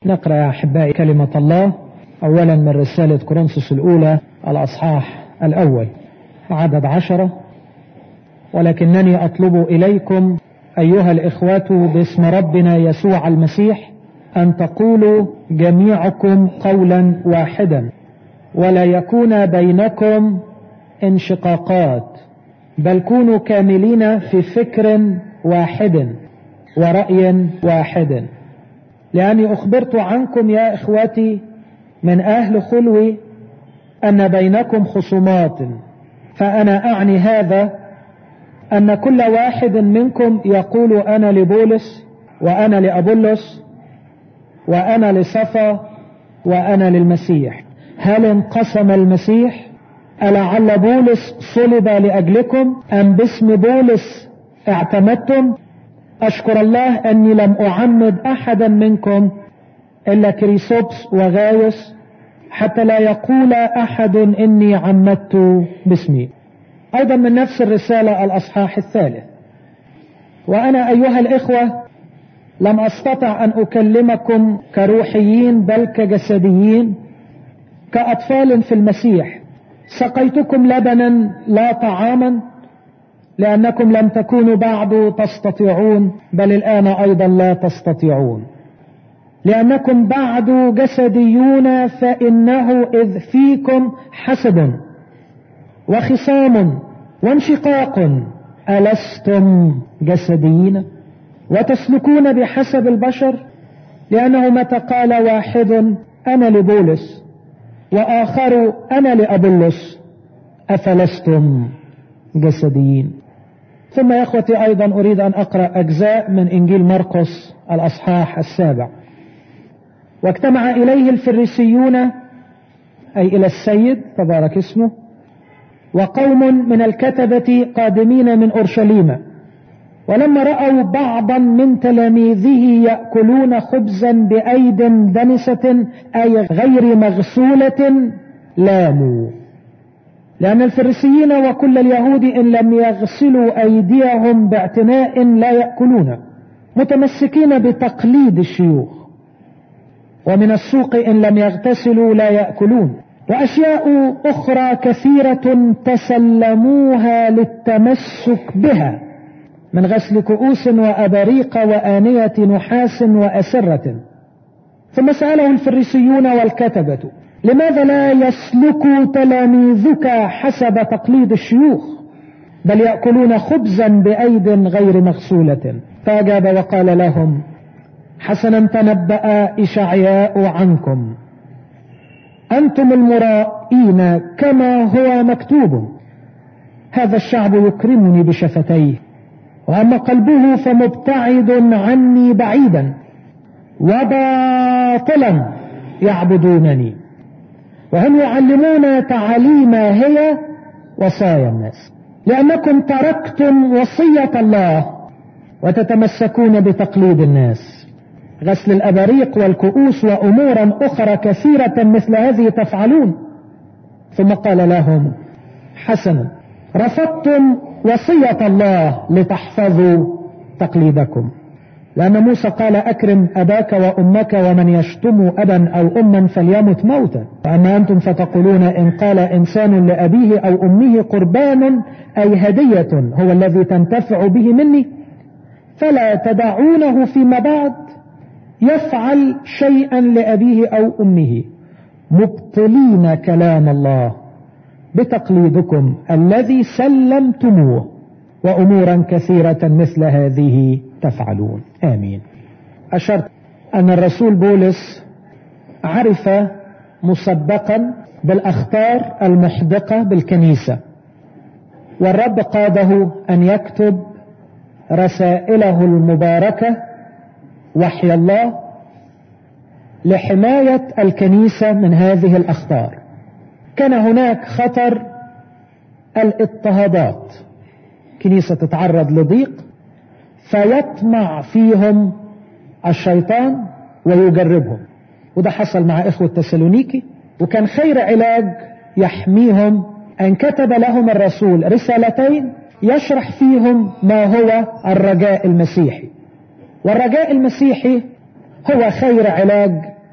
نقرأ يا أحبائي كلمة الله أولا من رسالة كورنثوس الأولى الأصحاح الأول عدد عشرة ولكنني أطلب إليكم أيها الإخوة باسم ربنا يسوع المسيح أن تقولوا جميعكم قولا واحدا ولا يكون بينكم انشقاقات بل كونوا كاملين في فكر واحد ورأي واحد لأني أخبرت عنكم يا إخوتي من أهل خلوي أن بينكم خصومات فأنا أعني هذا أن كل واحد منكم يقول أنا لبولس وأنا لأبولس وأنا لصفا وأنا للمسيح هل انقسم المسيح ألعل بولس صلب لأجلكم أم باسم بولس اعتمدتم أشكر الله أني لم أعمد أحدا منكم إلا كريسوبس وغايس حتى لا يقول أحد إني عمدت باسمي أيضا من نفس الرسالة الأصحاح الثالث وأنا أيها الإخوة لم أستطع أن أكلمكم كروحيين بل كجسديين كأطفال في المسيح سقيتكم لبنا لا طعاما لأنكم لم تكونوا بعد تستطيعون بل الآن أيضا لا تستطيعون لأنكم بعد جسديون فإنه إذ فيكم حسد وخصام وانشقاق ألستم جسديين وتسلكون بحسب البشر لأنه متى قال واحد أنا لبولس وآخر أنا لأبولس أفلستم جسديين ثم يا اخوتي ايضا اريد ان اقرا اجزاء من انجيل مرقس الاصحاح السابع واجتمع اليه الفريسيون اي الى السيد تبارك اسمه وقوم من الكتبه قادمين من اورشليم ولما راوا بعضا من تلاميذه ياكلون خبزا بايد دنسه اي غير مغسوله لاموا لأن الفريسيين وكل اليهود إن لم يغسلوا أيديهم باعتناء لا يأكلون متمسكين بتقليد الشيوخ ومن السوق إن لم يغتسلوا لا يأكلون وأشياء أخرى كثيرة تسلموها للتمسك بها من غسل كؤوس وأباريق وآنية نحاس وأسرة ثم سأله الفريسيون والكتبة لماذا لا يسلك تلاميذك حسب تقليد الشيوخ بل يأكلون خبزا بأيد غير مغسولة فأجاب وقال لهم حسنا تنبأ إشعياء عنكم أنتم المرائين كما هو مكتوب هذا الشعب يكرمني بشفتيه وأما قلبه فمبتعد عني بعيدا وباطلا يعبدونني وهم يعلمون تعاليم هي وصايا الناس لأنكم تركتم وصية الله وتتمسكون بتقليد الناس غسل الأباريق والكؤوس وأمورا أخرى كثيرة مثل هذه تفعلون ثم قال لهم حسنا رفضتم وصية الله لتحفظوا تقليدكم لأن موسى قال أكرم أباك وأمك ومن يشتم أبا أو أما فليمت موتا وأما أنتم فتقولون إن قال إنسان لأبيه أو أمه قربان أي هدية هو الذي تنتفع به مني فلا تدعونه فيما بعد يفعل شيئا لأبيه أو أمه مبطلين كلام الله بتقليدكم الذي سلمتموه وأمورا كثيرة مثل هذه تفعلون آمين أشرت أن الرسول بولس عرف مسبقا بالأخطار المحدقة بالكنيسة والرب قاده أن يكتب رسائله المباركة وحي الله لحماية الكنيسة من هذه الأخطار كان هناك خطر الاضطهادات كنيسة تتعرض لضيق فيطمع فيهم الشيطان ويجربهم وده حصل مع إخوة تسالونيكي وكان خير علاج يحميهم أن كتب لهم الرسول رسالتين يشرح فيهم ما هو الرجاء المسيحي والرجاء المسيحي هو خير علاج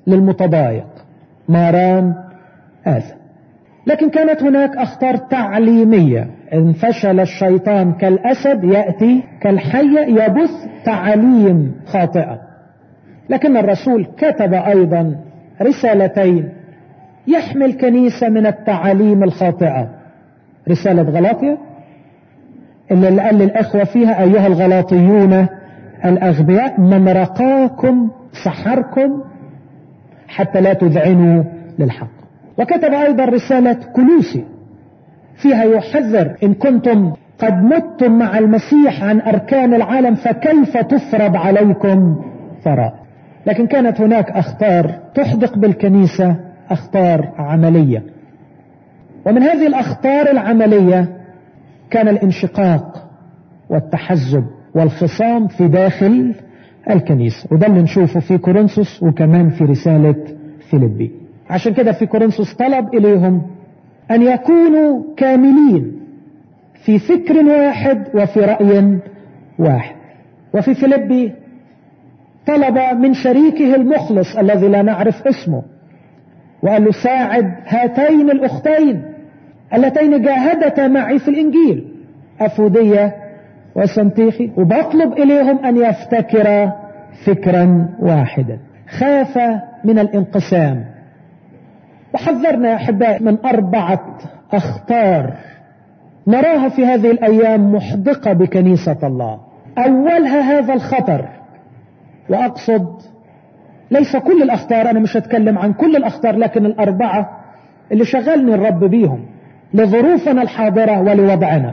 للمتضايق ماران هذا لكن كانت هناك أخطار تعليمية إن فشل الشيطان كالأسد يأتي كالحية يبث تعليم خاطئة لكن الرسول كتب أيضا رسالتين يحمي الكنيسة من التعاليم الخاطئة رسالة غلاطية اللي قال للأخوة فيها أيها الغلاطيون الأغبياء من رقاكم سحركم حتى لا تذعنوا للحق وكتب أيضا رسالة كلوسي فيها يحذر إن كنتم قد متم مع المسيح عن أركان العالم فكيف تفرض عليكم فرائض لكن كانت هناك أخطار تحدق بالكنيسة أخطار عملية ومن هذه الأخطار العملية كان الانشقاق والتحزب والخصام في داخل الكنيسة وده اللي نشوفه في كورنثوس وكمان في رسالة فيليبي عشان كده في كورنثوس طلب إليهم أن يكونوا كاملين في فكر واحد وفي رأي واحد وفي فيليبي طلب من شريكه المخلص الذي لا نعرف اسمه وقال له ساعد هاتين الأختين اللتين جاهدتا معي في الإنجيل أفودية وسنتيخي وبطلب إليهم أن يفتكرا فكرا واحدا خاف من الانقسام وحذرنا يا أحبائي من أربعة أخطار نراها في هذه الأيام محدقة بكنيسة الله أولها هذا الخطر وأقصد ليس كل الأخطار أنا مش هتكلم عن كل الأخطار لكن الأربعة اللي شغلني الرب بيهم لظروفنا الحاضرة ولوضعنا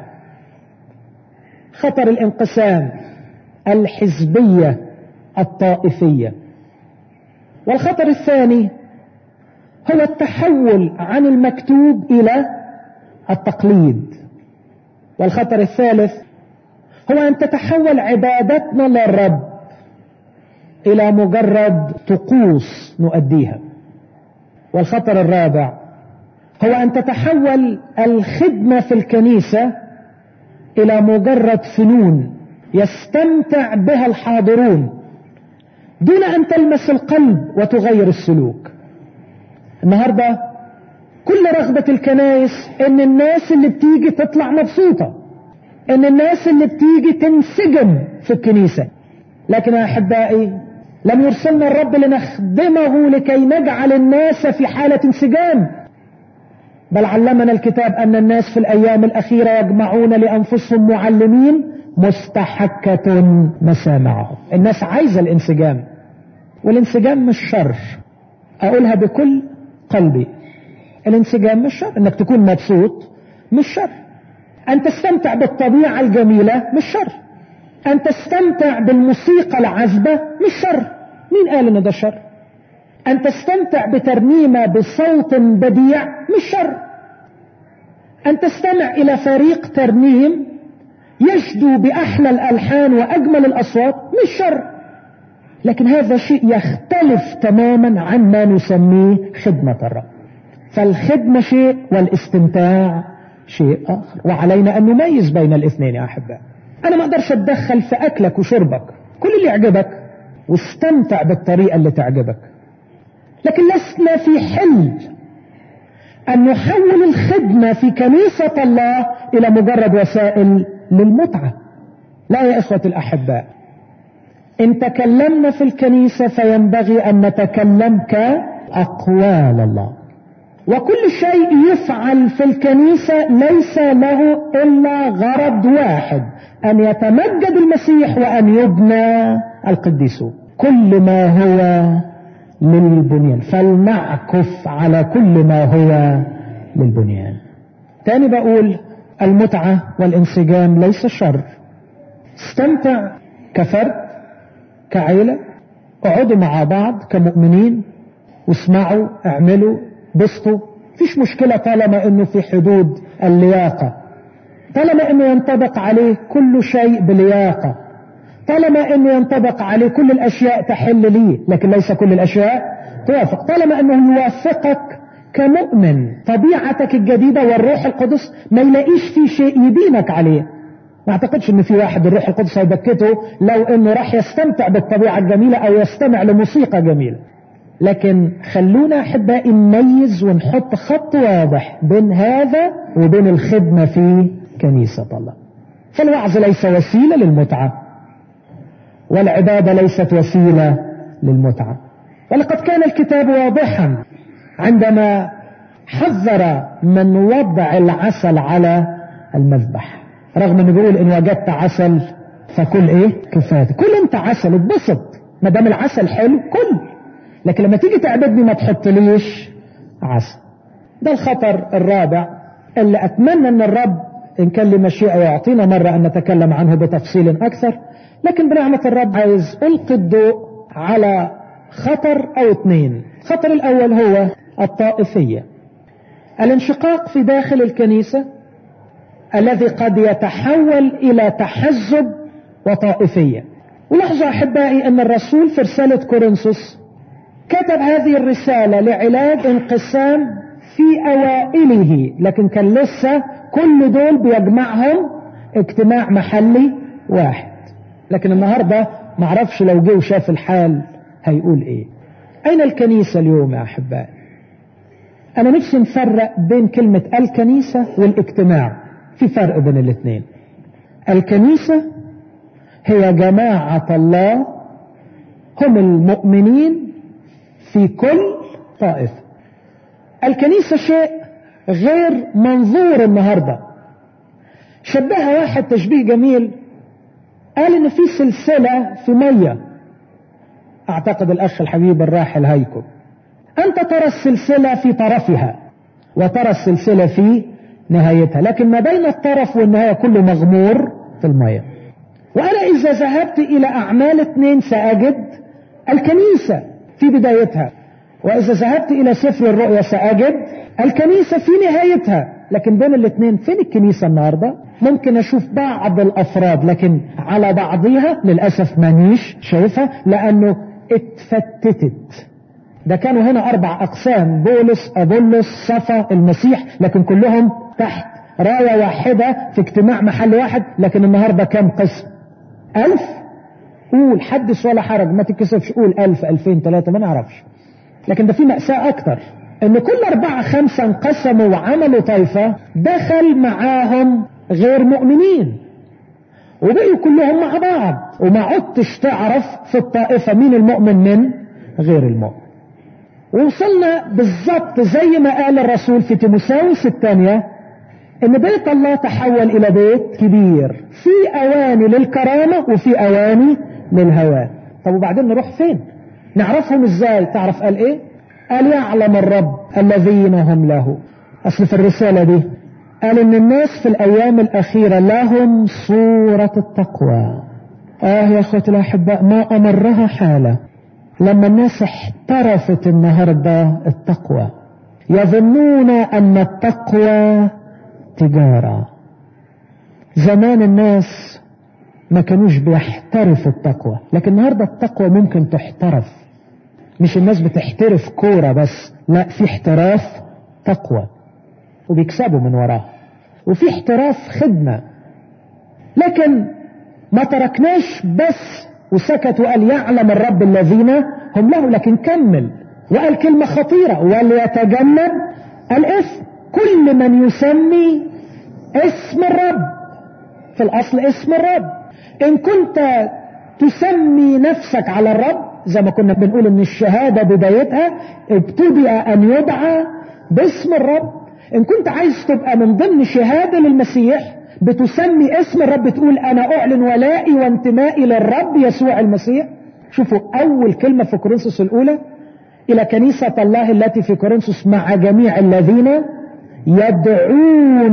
خطر الانقسام الحزبية الطائفية والخطر الثاني هو التحول عن المكتوب إلى التقليد والخطر الثالث هو أن تتحول عبادتنا للرب إلى مجرد طقوس نؤديها والخطر الرابع هو أن تتحول الخدمة في الكنيسة إلى مجرد فنون يستمتع بها الحاضرون دون أن تلمس القلب وتغير السلوك النهاردة كل رغبة الكنائس ان الناس اللي بتيجي تطلع مبسوطة ان الناس اللي بتيجي تنسجم في الكنيسة لكن يا احبائي لم يرسلنا الرب لنخدمه لكي نجعل الناس في حالة انسجام بل علمنا الكتاب ان الناس في الايام الاخيرة يجمعون لانفسهم معلمين مستحكة مسامعهم الناس عايزة الانسجام والانسجام مش شر اقولها بكل قلبي الانسجام مش شر انك تكون مبسوط مش شر ان تستمتع بالطبيعة الجميلة مش شر ان تستمتع بالموسيقى العذبة مش شر مين قال ان ده شر ان تستمتع بترنيمة بصوت بديع مش شر ان تستمع الى فريق ترنيم يشدو باحلى الالحان واجمل الاصوات مش شر لكن هذا شيء يختلف تماما عن ما نسميه خدمة الرب فالخدمة شيء والاستمتاع شيء آخر وعلينا أن نميز بين الاثنين يا أحباء أنا ما أقدرش أتدخل في أكلك وشربك كل اللي يعجبك واستمتع بالطريقة اللي تعجبك لكن لسنا في حل أن نحول الخدمة في كنيسة الله إلى مجرد وسائل للمتعة لا يا إخوة الأحباء إن تكلمنا في الكنيسة فينبغي أن نتكلم كأقوال الله وكل شيء يفعل في الكنيسة ليس له إلا غرض واحد أن يتمجد المسيح وأن يبنى القديسون كل ما هو للبنيان فلنعكف على كل ما هو للبنيان تاني بقول المتعة والانسجام ليس شر استمتع كفرد كعيلة اقعدوا مع بعض كمؤمنين واسمعوا اعملوا بسطوا فيش مشكلة طالما انه في حدود اللياقة طالما انه ينطبق عليه كل شيء بلياقة طالما انه ينطبق عليه كل الاشياء تحل ليه لكن ليس كل الاشياء توافق طالما انه يوافقك كمؤمن طبيعتك الجديدة والروح القدس ما يلاقيش في شيء يبينك عليه ما اعتقدش ان في واحد الروح القدس هيبكته لو انه راح يستمتع بالطبيعة الجميلة او يستمع لموسيقى جميلة لكن خلونا أحبائي نميز ونحط خط واضح بين هذا وبين الخدمة في كنيسة الله فالوعظ ليس وسيلة للمتعة والعبادة ليست وسيلة للمتعة ولقد كان الكتاب واضحا عندما حذر من وضع العسل على المذبح رغم انه بيقول ان وجدت عسل فكل ايه كفايه كل انت عسل اتبسط ما دام العسل حلو كل لكن لما تيجي تعبدني ما تحطليش عسل ده الخطر الرابع اللي اتمنى ان الرب ان كان لي مشيئه يعطينا مره ان نتكلم عنه بتفصيل اكثر لكن بنعمه الرب عايز القي الضوء على خطر او اثنين الخطر الاول هو الطائفيه الانشقاق في داخل الكنيسه الذي قد يتحول الى تحزب وطائفيه ولاحظوا احبائي ان الرسول في رساله كورنثوس كتب هذه الرساله لعلاج انقسام في اوائله لكن كان لسه كل دول بيجمعهم اجتماع محلي واحد لكن النهارده معرفش لو جه وشاف الحال هيقول ايه اين الكنيسه اليوم يا احبائي انا نفسي نفرق بين كلمه الكنيسه والاجتماع في فرق بين الاثنين الكنيسة هي جماعة الله هم المؤمنين في كل طائفة الكنيسة شيء غير منظور النهاردة شبهها واحد تشبيه جميل قال ان في سلسلة في مية اعتقد الاخ الحبيب الراحل هيكم انت ترى السلسلة في طرفها وترى السلسلة في نهايتها لكن ما بين الطرف والنهاية كله مغمور في المية وأنا إذا ذهبت إلى أعمال اثنين سأجد الكنيسة في بدايتها وإذا ذهبت إلى سفر الرؤيا سأجد الكنيسة في نهايتها لكن بين الاثنين فين الكنيسة النهاردة ممكن أشوف بعض الأفراد لكن على بعضها للأسف مانيش شايفها لأنه اتفتتت ده كانوا هنا أربع أقسام بولس أبولس صفا المسيح لكن كلهم تحت راية واحدة في اجتماع محل واحد لكن النهاردة كام قسم ألف قول حدث ولا حرج ما تتكسفش قول ألف ألفين ثلاثة ما نعرفش لكن ده في مأساة أكتر إن كل أربعة خمسة انقسموا وعملوا طائفة دخل معاهم غير مؤمنين وبقوا كلهم مع بعض وما عدتش تعرف في الطائفة مين المؤمن من غير المؤمن ووصلنا بالظبط زي ما قال الرسول في تيموساوس الثانية ان بيت الله تحول الى بيت كبير في اواني للكرامة وفي اواني للهوان طب وبعدين نروح فين نعرفهم ازاي تعرف قال ايه قال يعلم الرب الذين هم له اصل في الرسالة دي قال ان الناس في الايام الاخيرة لهم صورة التقوى اه يا اخوتي الاحباء ما امرها حالة لما الناس احترفت النهاردة التقوى يظنون ان التقوى تجارة زمان الناس ما كانوش بيحترفوا التقوى لكن النهاردة التقوى ممكن تحترف مش الناس بتحترف كورة بس لا في احتراف تقوى وبيكسبوا من وراها وفي احتراف خدمة لكن ما تركناش بس وسكت وقال يعلم الرب الذين هم له لكن كمل وقال كلمة خطيرة وليتجنب الاسم كل من يسمي اسم الرب في الأصل اسم الرب إن كنت تسمي نفسك على الرب زي ما كنا بنقول ان الشهادة بدايتها ابتدأ ان يدعى باسم الرب ان كنت عايز تبقى من ضمن شهادة للمسيح بتسمي اسم الرب تقول انا اعلن ولائي وانتمائي للرب يسوع المسيح شوفوا اول كلمة في كورنثوس الاولى الى كنيسة الله التي في كورنثوس مع جميع الذين يدعون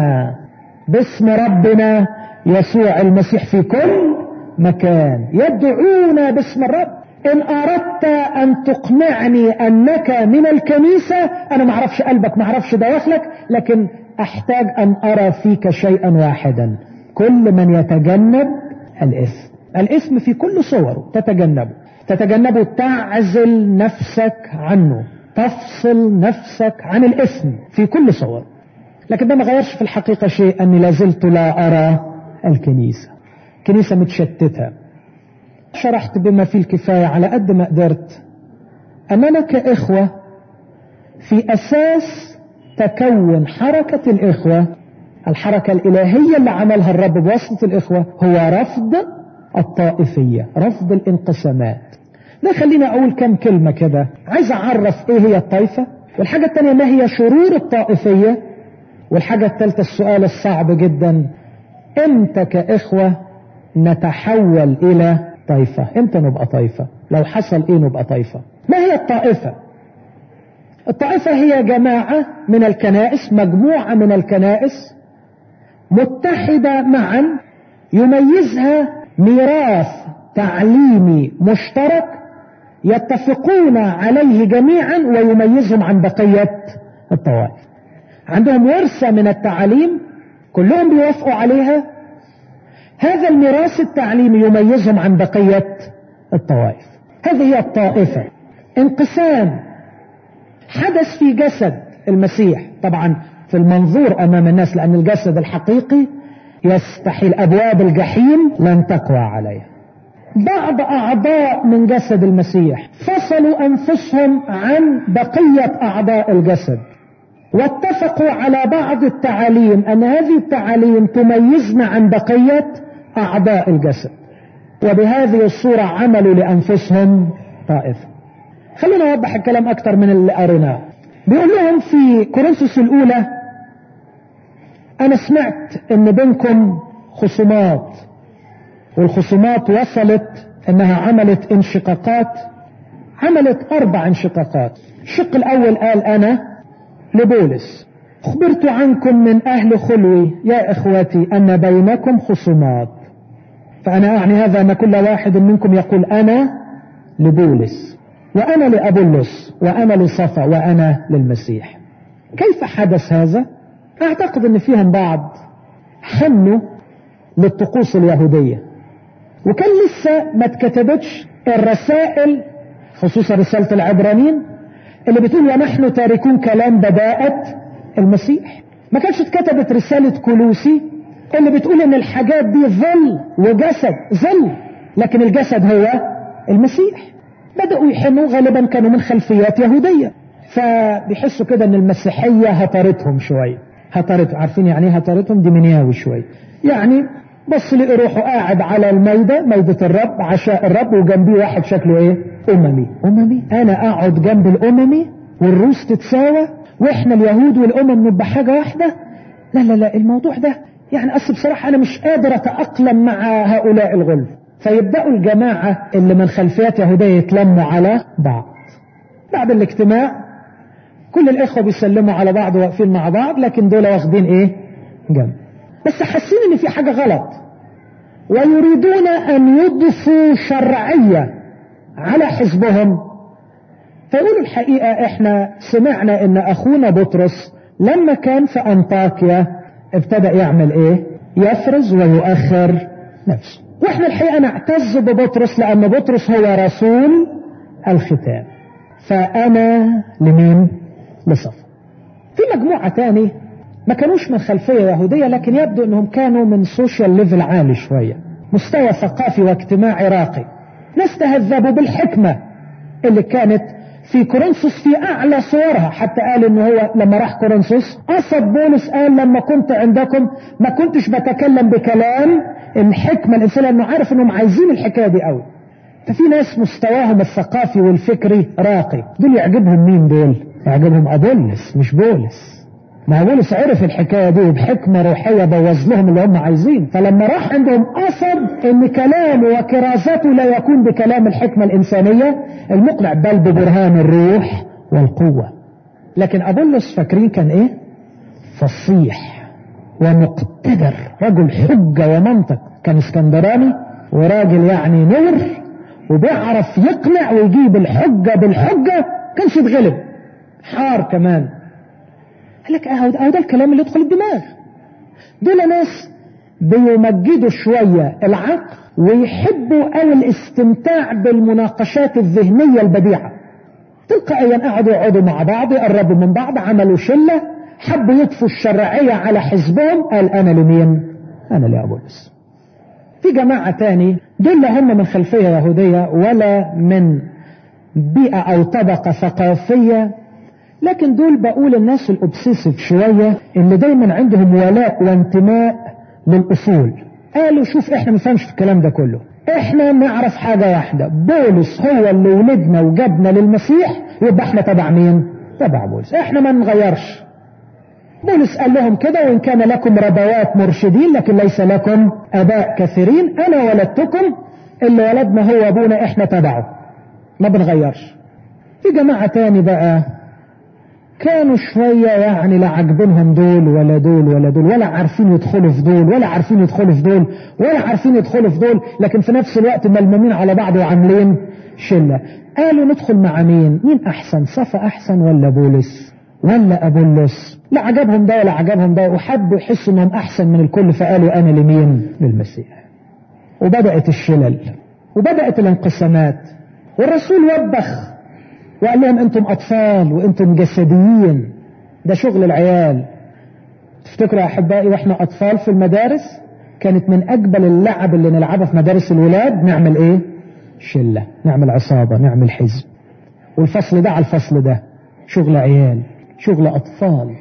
باسم ربنا يسوع المسيح في كل مكان يدعون باسم الرب ان اردت ان تقنعني انك من الكنيسة انا معرفش قلبك معرفش دواخلك لكن احتاج ان ارى فيك شيئا واحدا كل من يتجنب الاثم الاثم في كل صوره تتجنبه تتجنبه تعزل نفسك عنه تفصل نفسك عن الاثم في كل صور لكن ده ما غيرش في الحقيقة شيء اني لازلت لا ارى الكنيسة كنيسة متشتتة شرحت بما فيه الكفاية على قد ما قدرت أننا كإخوة في أساس تكون حركة الإخوة الحركة الإلهية اللي عملها الرب بواسطة الإخوة هو رفض الطائفية رفض الانقسامات ده خلينا أقول كم كلمة كده عايز أعرف إيه هي الطائفة والحاجة الثانية ما هي شرور الطائفية والحاجة الثالثة السؤال الصعب جدا امتى كإخوة نتحول إلى طائفة امتى نبقى طائفة لو حصل إيه نبقى طائفة ما هي الطائفة الطائفة هي جماعة من الكنائس مجموعة من الكنائس متحدة معا يميزها ميراث تعليمي مشترك يتفقون عليه جميعا ويميزهم عن بقية الطوائف عندهم ورثة من التعاليم كلهم بيوافقوا عليها هذا الميراث التعليمي يميزهم عن بقية الطوائف هذه هي الطائفة انقسام حدث في جسد المسيح طبعا في المنظور امام الناس لان الجسد الحقيقي يستحيل ابواب الجحيم لن تقوى عليه بعض اعضاء من جسد المسيح فصلوا انفسهم عن بقية اعضاء الجسد واتفقوا على بعض التعاليم ان هذه التعاليم تميزنا عن بقية اعضاء الجسد وبهذه الصورة عملوا لانفسهم طائفة خلينا نوضح الكلام اكتر من اللي قريناه بيقول لهم في كورنثوس الاولى انا سمعت ان بينكم خصومات والخصومات وصلت انها عملت انشقاقات عملت اربع انشقاقات الشق الاول قال انا لبولس اخبرت عنكم من اهل خلوي يا اخوتي ان بينكم خصومات فانا اعني هذا ان كل واحد منكم يقول انا لبولس وانا لابولس وانا لصفا وانا للمسيح كيف حدث هذا اعتقد ان فيهم بعض حنوا للطقوس اليهودية وكان لسه ما اتكتبتش الرسائل خصوصا رسالة العبرانيين اللي بتقول ونحن تاركون كلام بداءة المسيح ما كانش اتكتبت رسالة كلوسي اللي بتقول ان الحاجات دي ظل وجسد ظل لكن الجسد هو المسيح بدأوا يحنوا غالبا كانوا من خلفيات يهودية فبيحسوا كده ان المسيحية هطرتهم شوية هطرتهم عارفين يعني ايه هطرتهم ديمنياوي شوية يعني بص لقي روحه قاعد على الميدة ميدة الرب عشاء الرب وجنبيه واحد شكله ايه اممي اممي انا اقعد جنب الاممي والروس تتساوى واحنا اليهود والامم نبقى حاجة واحدة لا لا لا الموضوع ده يعني اصل بصراحة انا مش قادر اتأقلم مع هؤلاء الغلف فيبدأوا الجماعة اللي من خلفيات يهودية يتلموا على بعض بعد الاجتماع كل الاخوة بيسلموا على بعض واقفين مع بعض لكن دول واخدين ايه جنب بس حاسين ان في حاجة غلط ويريدون ان يضفوا شرعية على حزبهم فيقولوا الحقيقة احنا سمعنا ان اخونا بطرس لما كان في انطاكيا ابتدأ يعمل ايه يفرز ويؤخر نفسه واحنا الحقيقة نعتز ببطرس لان بطرس هو رسول الختام فانا لمين لصف في مجموعة تاني ما كانوش من خلفية يهودية لكن يبدو انهم كانوا من سوشيال ليفل عالي شوية مستوى ثقافي واجتماعي راقي ناس تهذبوا بالحكمة اللي كانت في كورنثوس في اعلى صورها حتى قال ان هو لما راح كورنثوس قصد بولس قال لما كنت عندكم ما كنتش بتكلم بكلام الحكمة الانسان لانه عارف انهم عايزين الحكاية دي قوي ففي ناس مستواهم الثقافي والفكري راقي دول يعجبهم مين دول يعجبهم ابولس مش بولس ما بولس عرف الحكاية دي وبحكمة روحية بوظ لهم اللي هم عايزين فلما راح عندهم قصد ان كلامه وكرازته لا يكون بكلام الحكمة الانسانية المقنع بل ببرهان الروح والقوة لكن ابولس فاكرين كان ايه فصيح ومقتدر رجل حجة ومنطق كان اسكندراني وراجل يعني نور وبيعرف يقنع ويجيب الحجة بالحجة كانش يتغلب حار كمان قال لك اهو ده الكلام اللي يدخل الدماغ دول ناس بيمجدوا شوية العقل ويحبوا او الاستمتاع بالمناقشات الذهنية البديعة تلقائيا قعدوا يقعدوا مع بعض يقربوا من بعض عملوا شلة حبوا يطفوا الشرعية على حزبهم قال انا لمين انا لابولس في جماعة تاني دول لا هم من خلفية يهودية ولا من بيئة او طبقة ثقافية لكن دول بقول الناس الاوبسيسيف شوية اللي دايما عندهم ولاء وانتماء للاصول قالوا شوف احنا ما نفهمش في الكلام ده كله احنا نعرف حاجة واحدة بولس هو اللي ولدنا وجابنا للمسيح يبقى احنا تبع مين تبع بولس احنا ما نغيرش بولس قال لهم كده وان كان لكم ربوات مرشدين لكن ليس لكم اباء كثيرين انا ولدتكم اللي ولدنا هو ابونا احنا تبعه ما بنغيرش في جماعة تاني بقى كانوا شوية يعني لا عاجبينهم دول ولا دول ولا دول ولا عارفين يدخلوا في دول ولا عارفين يدخلوا في دول ولا عارفين يدخلوا في دول لكن في نفس الوقت ملمومين على بعض وعاملين شلة قالوا ندخل مع مين مين احسن صفا احسن ولا بولس ولا ابولس لا عجبهم ده ولا عجبهم ده وحبوا يحسوا انهم احسن من الكل فقالوا انا لمين للمسيح وبدأت الشلل وبدأت الانقسامات والرسول وبخ وقال لهم انتم اطفال وانتم جسديين ده شغل العيال تفتكروا يا احبائي واحنا اطفال في المدارس كانت من اجمل اللعب اللي نلعبها في مدارس الولاد نعمل ايه شلة نعمل عصابة نعمل حزب والفصل ده على الفصل ده شغل عيال شغل اطفال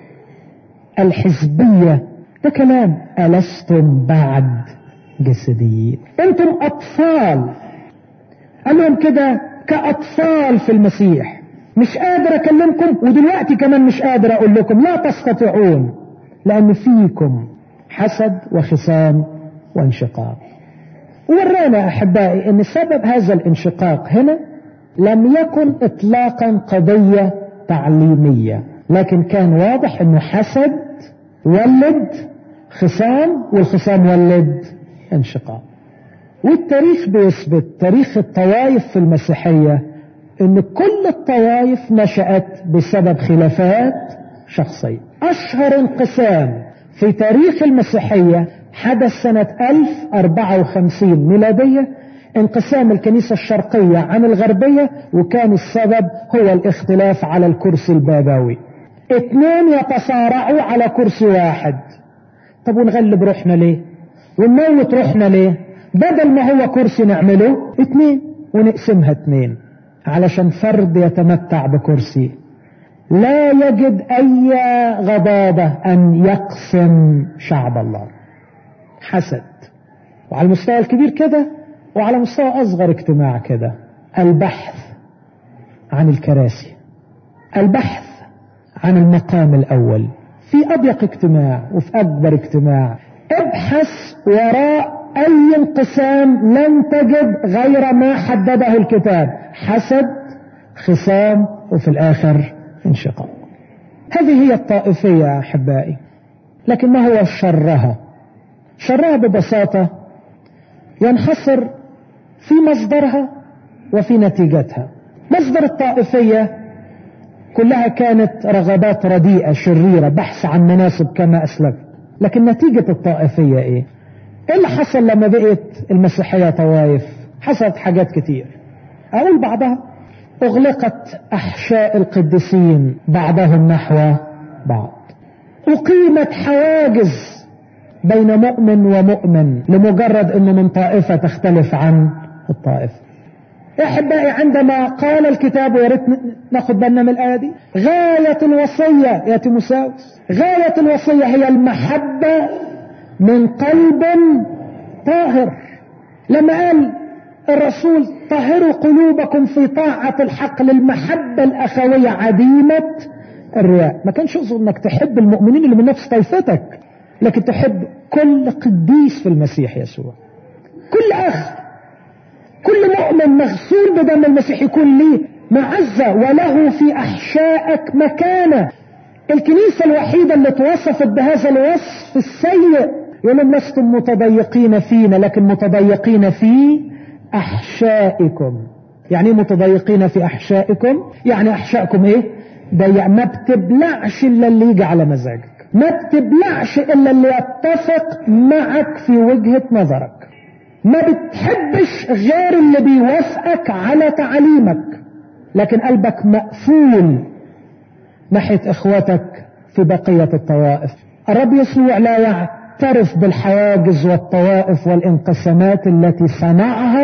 الحزبية ده كلام ألستم بعد جسديين انتم اطفال قال لهم كده كأطفال في المسيح مش قادر أكلمكم ودلوقتي كمان مش قادر أقول لكم لا تستطيعون لأن فيكم حسد وخصام وانشقاق ورانا أحبائي أن سبب هذا الانشقاق هنا لم يكن إطلاقا قضية تعليمية لكن كان واضح أنه حسد ولد خصام والخصام ولد انشقاق والتاريخ بيثبت تاريخ الطوائف في المسيحية ان كل الطوائف نشأت بسبب خلافات شخصية اشهر انقسام في تاريخ المسيحية حدث سنة 1054 ميلادية انقسام الكنيسة الشرقية عن الغربية وكان السبب هو الاختلاف على الكرسي البابوي اثنين يتصارعوا على كرسي واحد طب ونغلب روحنا ليه ونموت روحنا ليه بدل ما هو كرسي نعمله اتنين ونقسمها اتنين علشان فرد يتمتع بكرسي لا يجد اي غضاضة ان يقسم شعب الله حسد وعلى المستوى الكبير كده وعلى مستوى اصغر اجتماع كده البحث عن الكراسي البحث عن المقام الاول في اضيق اجتماع وفي اكبر اجتماع ابحث وراء اي انقسام لن تجد غير ما حدده الكتاب حسد خصام وفي الاخر انشقاق هذه هي الطائفية يا احبائي لكن ما هو شرها شرها ببساطة ينحصر في مصدرها وفي نتيجتها مصدر الطائفية كلها كانت رغبات رديئة شريرة بحث عن مناصب كما أسلفت لكن نتيجة الطائفية ايه ايه اللي حصل لما بقت المسيحية طوائف حصلت حاجات كتير اقول بعضها اغلقت احشاء القديسين بعضهم نحو بعض اقيمت حواجز بين مؤمن ومؤمن لمجرد انه من طائفة تختلف عن الطائفة احبائي عندما قال الكتاب ويا ريت ناخد بالنا من الايه دي غايه الوصيه يا تيموساوس غايه الوصيه هي المحبه من قلب طاهر لما قال الرسول طهروا قلوبكم في طاعة الحق للمحبة الأخوية عديمة الرياء ما كانش يقصد انك تحب المؤمنين اللي من نفس طائفتك لكن تحب كل قديس في المسيح يسوع كل أخ كل مؤمن مغسول بدم المسيح يكون ليه معزة وله في أحشائك مكانة الكنيسة الوحيدة اللي توصفت بهذا الوصف السيء يقول لهم لستم متضيقين فينا لكن متضيقين في أحشائكم يعني ايه متضيقين في أحشائكم يعني أحشائكم إيه ضيق ما بتبلعش إلا اللي يجي على مزاجك ما بتبلعش إلا اللي يتفق معك في وجهة نظرك ما بتحبش غير اللي بيوافقك على تعاليمك لكن قلبك مقفول ناحية اخوتك في بقية الطوائف الرب يسوع لا يعترف بالحواجز والطوائف والانقسامات التي صنعها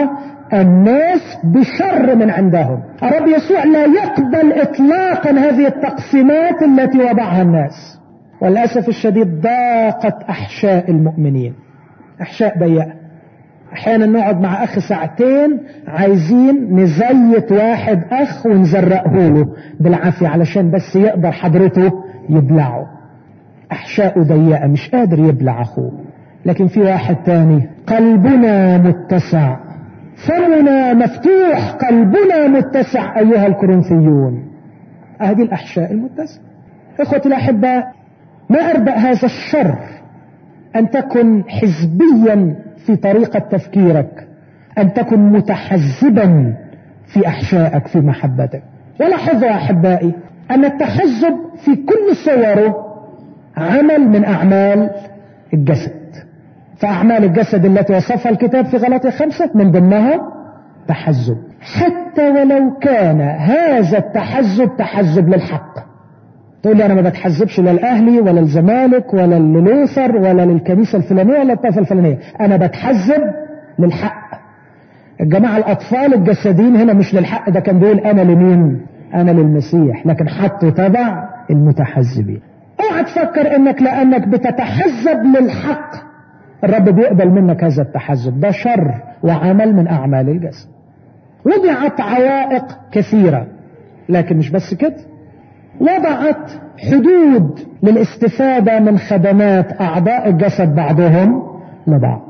الناس بشر من عندهم الرب يسوع لا يقبل اطلاقا هذه التقسيمات التي وضعها الناس وللأسف الشديد ضاقت أحشاء المؤمنين أحشاء ضيقة أحيانا نقعد مع أخ ساعتين عايزين نزيت واحد أخ ونزرقه له بالعافية علشان بس يقدر حضرته يبلعه أحشاءه ضيقة مش قادر يبلع أخوه لكن في واحد تاني قلبنا متسع فمنا مفتوح قلبنا متسع أيها الكورنثيون هذه الأحشاء المتسعة إخوتي الأحباء ما أربأ هذا الشر أن تكن حزبيا في طريقة تفكيرك أن تكن متحزبا في أحشائك في محبتك ولاحظوا أحبائي أن التحزب في كل صوره عمل من أعمال الجسد فأعمال الجسد التي وصفها الكتاب في غلطية خمسة من ضمنها تحزب حتى ولو كان هذا التحزب تحزب للحق تقول لي أنا ما بتحزبش لا الأهلي ولا الزمالك ولا للوثر ولا للكنيسة الفلانية ولا الطائفة الفلانية أنا بتحزب للحق الجماعة الأطفال الجسدين هنا مش للحق ده كان بيقول أنا لمين أنا للمسيح لكن حطوا تبع المتحزبين اوعى تفكر انك لانك بتتحزب للحق الرب بيقبل منك هذا التحزب ده شر وعمل من اعمال الجسد وضعت عوائق كثيرة لكن مش بس كده وضعت حدود للاستفادة من خدمات اعضاء الجسد بعضهم لبعض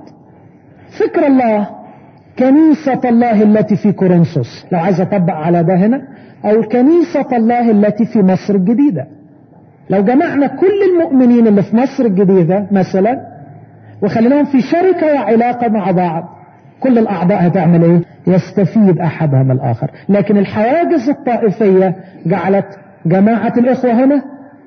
فكر الله كنيسة الله التي في كورنثوس لو عايز اطبق على ده هنا او كنيسة الله التي في مصر الجديدة لو جمعنا كل المؤمنين اللي في مصر الجديدة مثلا وخليناهم في شركة وعلاقة مع بعض كل الأعضاء هتعمل إيه؟ يستفيد أحدهم الآخر لكن الحواجز الطائفية جعلت جماعة الإخوة هنا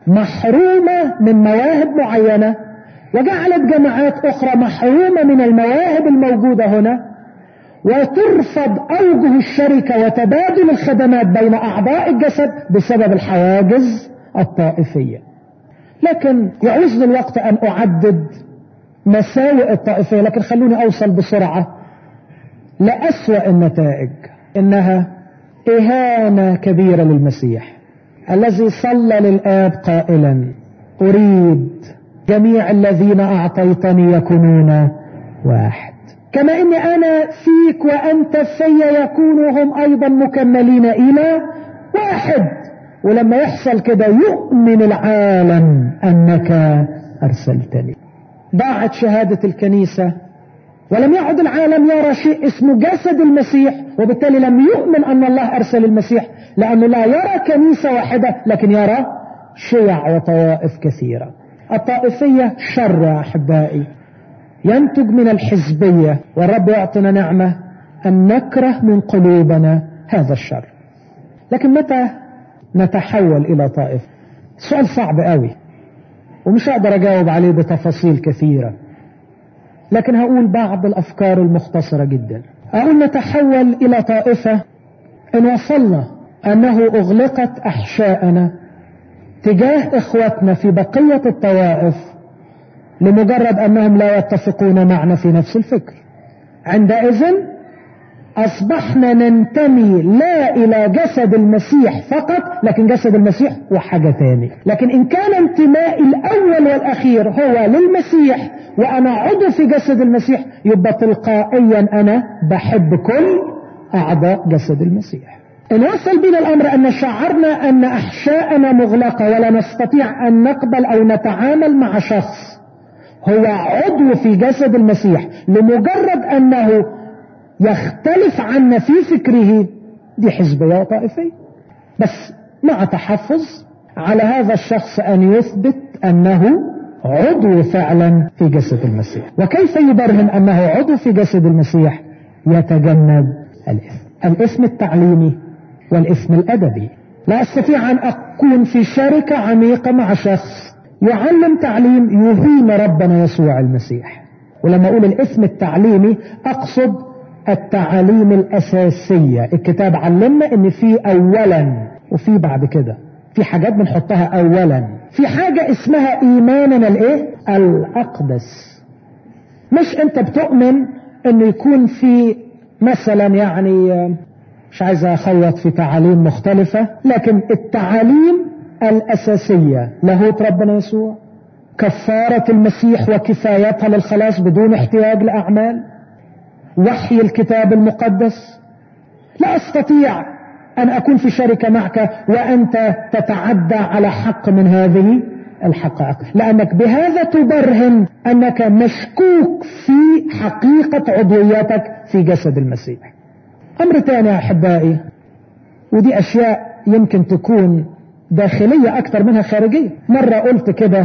محرومة من مواهب معينة وجعلت جماعات أخرى محرومة من المواهب الموجودة هنا وترفض أوجه الشركة وتبادل الخدمات بين أعضاء الجسد بسبب الحواجز الطائفية لكن يعوزني الوقت أن أعدد مساوئ الطائفية لكن خلوني أوصل بسرعة لأسوأ النتائج إنها إهانة كبيرة للمسيح الذي صلى للآب قائلا أريد جميع الذين أعطيتني يكونون واحد كما إني أنا فيك وأنت في يكونوا هم أيضا مكملين إلى واحد ولما يحصل كده يؤمن العالم أنك أرسلتني ضاعت شهادة الكنيسة ولم يعد العالم يرى شيء اسمه جسد المسيح وبالتالي لم يؤمن أن الله أرسل المسيح لأنه لا يرى كنيسة واحدة لكن يرى شيع وطوائف كثيرة الطائفية شر يا أحبائي ينتج من الحزبية والرب يعطينا نعمة أن نكره من قلوبنا هذا الشر لكن متى نتحول إلى طائفة سؤال صعب قوي ومش هقدر أجاوب عليه بتفاصيل كثيرة لكن هقول بعض الأفكار المختصرة جدا أقول نتحول إلى طائفة إن وصلنا أنه أغلقت أحشاءنا تجاه إخوتنا في بقية الطوائف لمجرد أنهم لا يتفقون معنا في نفس الفكر عندئذ أصبحنا ننتمي لا إلى جسد المسيح فقط لكن جسد المسيح وحاجة تاني لكن إن كان انتمائي الأول والأخير هو للمسيح وأنا عضو في جسد المسيح يبقى تلقائيا أنا بحب كل أعضاء جسد المسيح إن وصل بنا الأمر أن شعرنا أن أحشاءنا مغلقة ولا نستطيع أن نقبل أو نتعامل مع شخص هو عضو في جسد المسيح لمجرد أنه يختلف عنا في فكره دي حزبية وطائفية بس مع تحفظ على هذا الشخص أن يثبت أنه عضو فعلا في جسد المسيح وكيف يبرهن أنه عضو في جسد المسيح يتجنب الإثم الإثم التعليمي والإثم الأدبي لا أستطيع أن أكون في شركة عميقة مع شخص يعلم تعليم يهين ربنا يسوع المسيح ولما أقول الإثم التعليمي أقصد التعاليم الأساسية الكتاب علمنا ان في اولا وفي بعد كده في حاجات بنحطها اولا في حاجة اسمها ايماننا الايه الاقدس مش انت بتؤمن انه يكون في مثلا يعني مش عايز اخوض في تعاليم مختلفة لكن التعاليم الاساسية لاهوت ربنا يسوع كفارة المسيح وكفايتها للخلاص بدون احتياج لاعمال وحي الكتاب المقدس لا استطيع ان اكون في شركة معك وانت تتعدى على حق من هذه الحقائق لانك بهذا تبرهن انك مشكوك في حقيقة عضويتك في جسد المسيح امر ثاني يا احبائي ودي اشياء يمكن تكون داخلية اكتر منها خارجية مرة قلت كده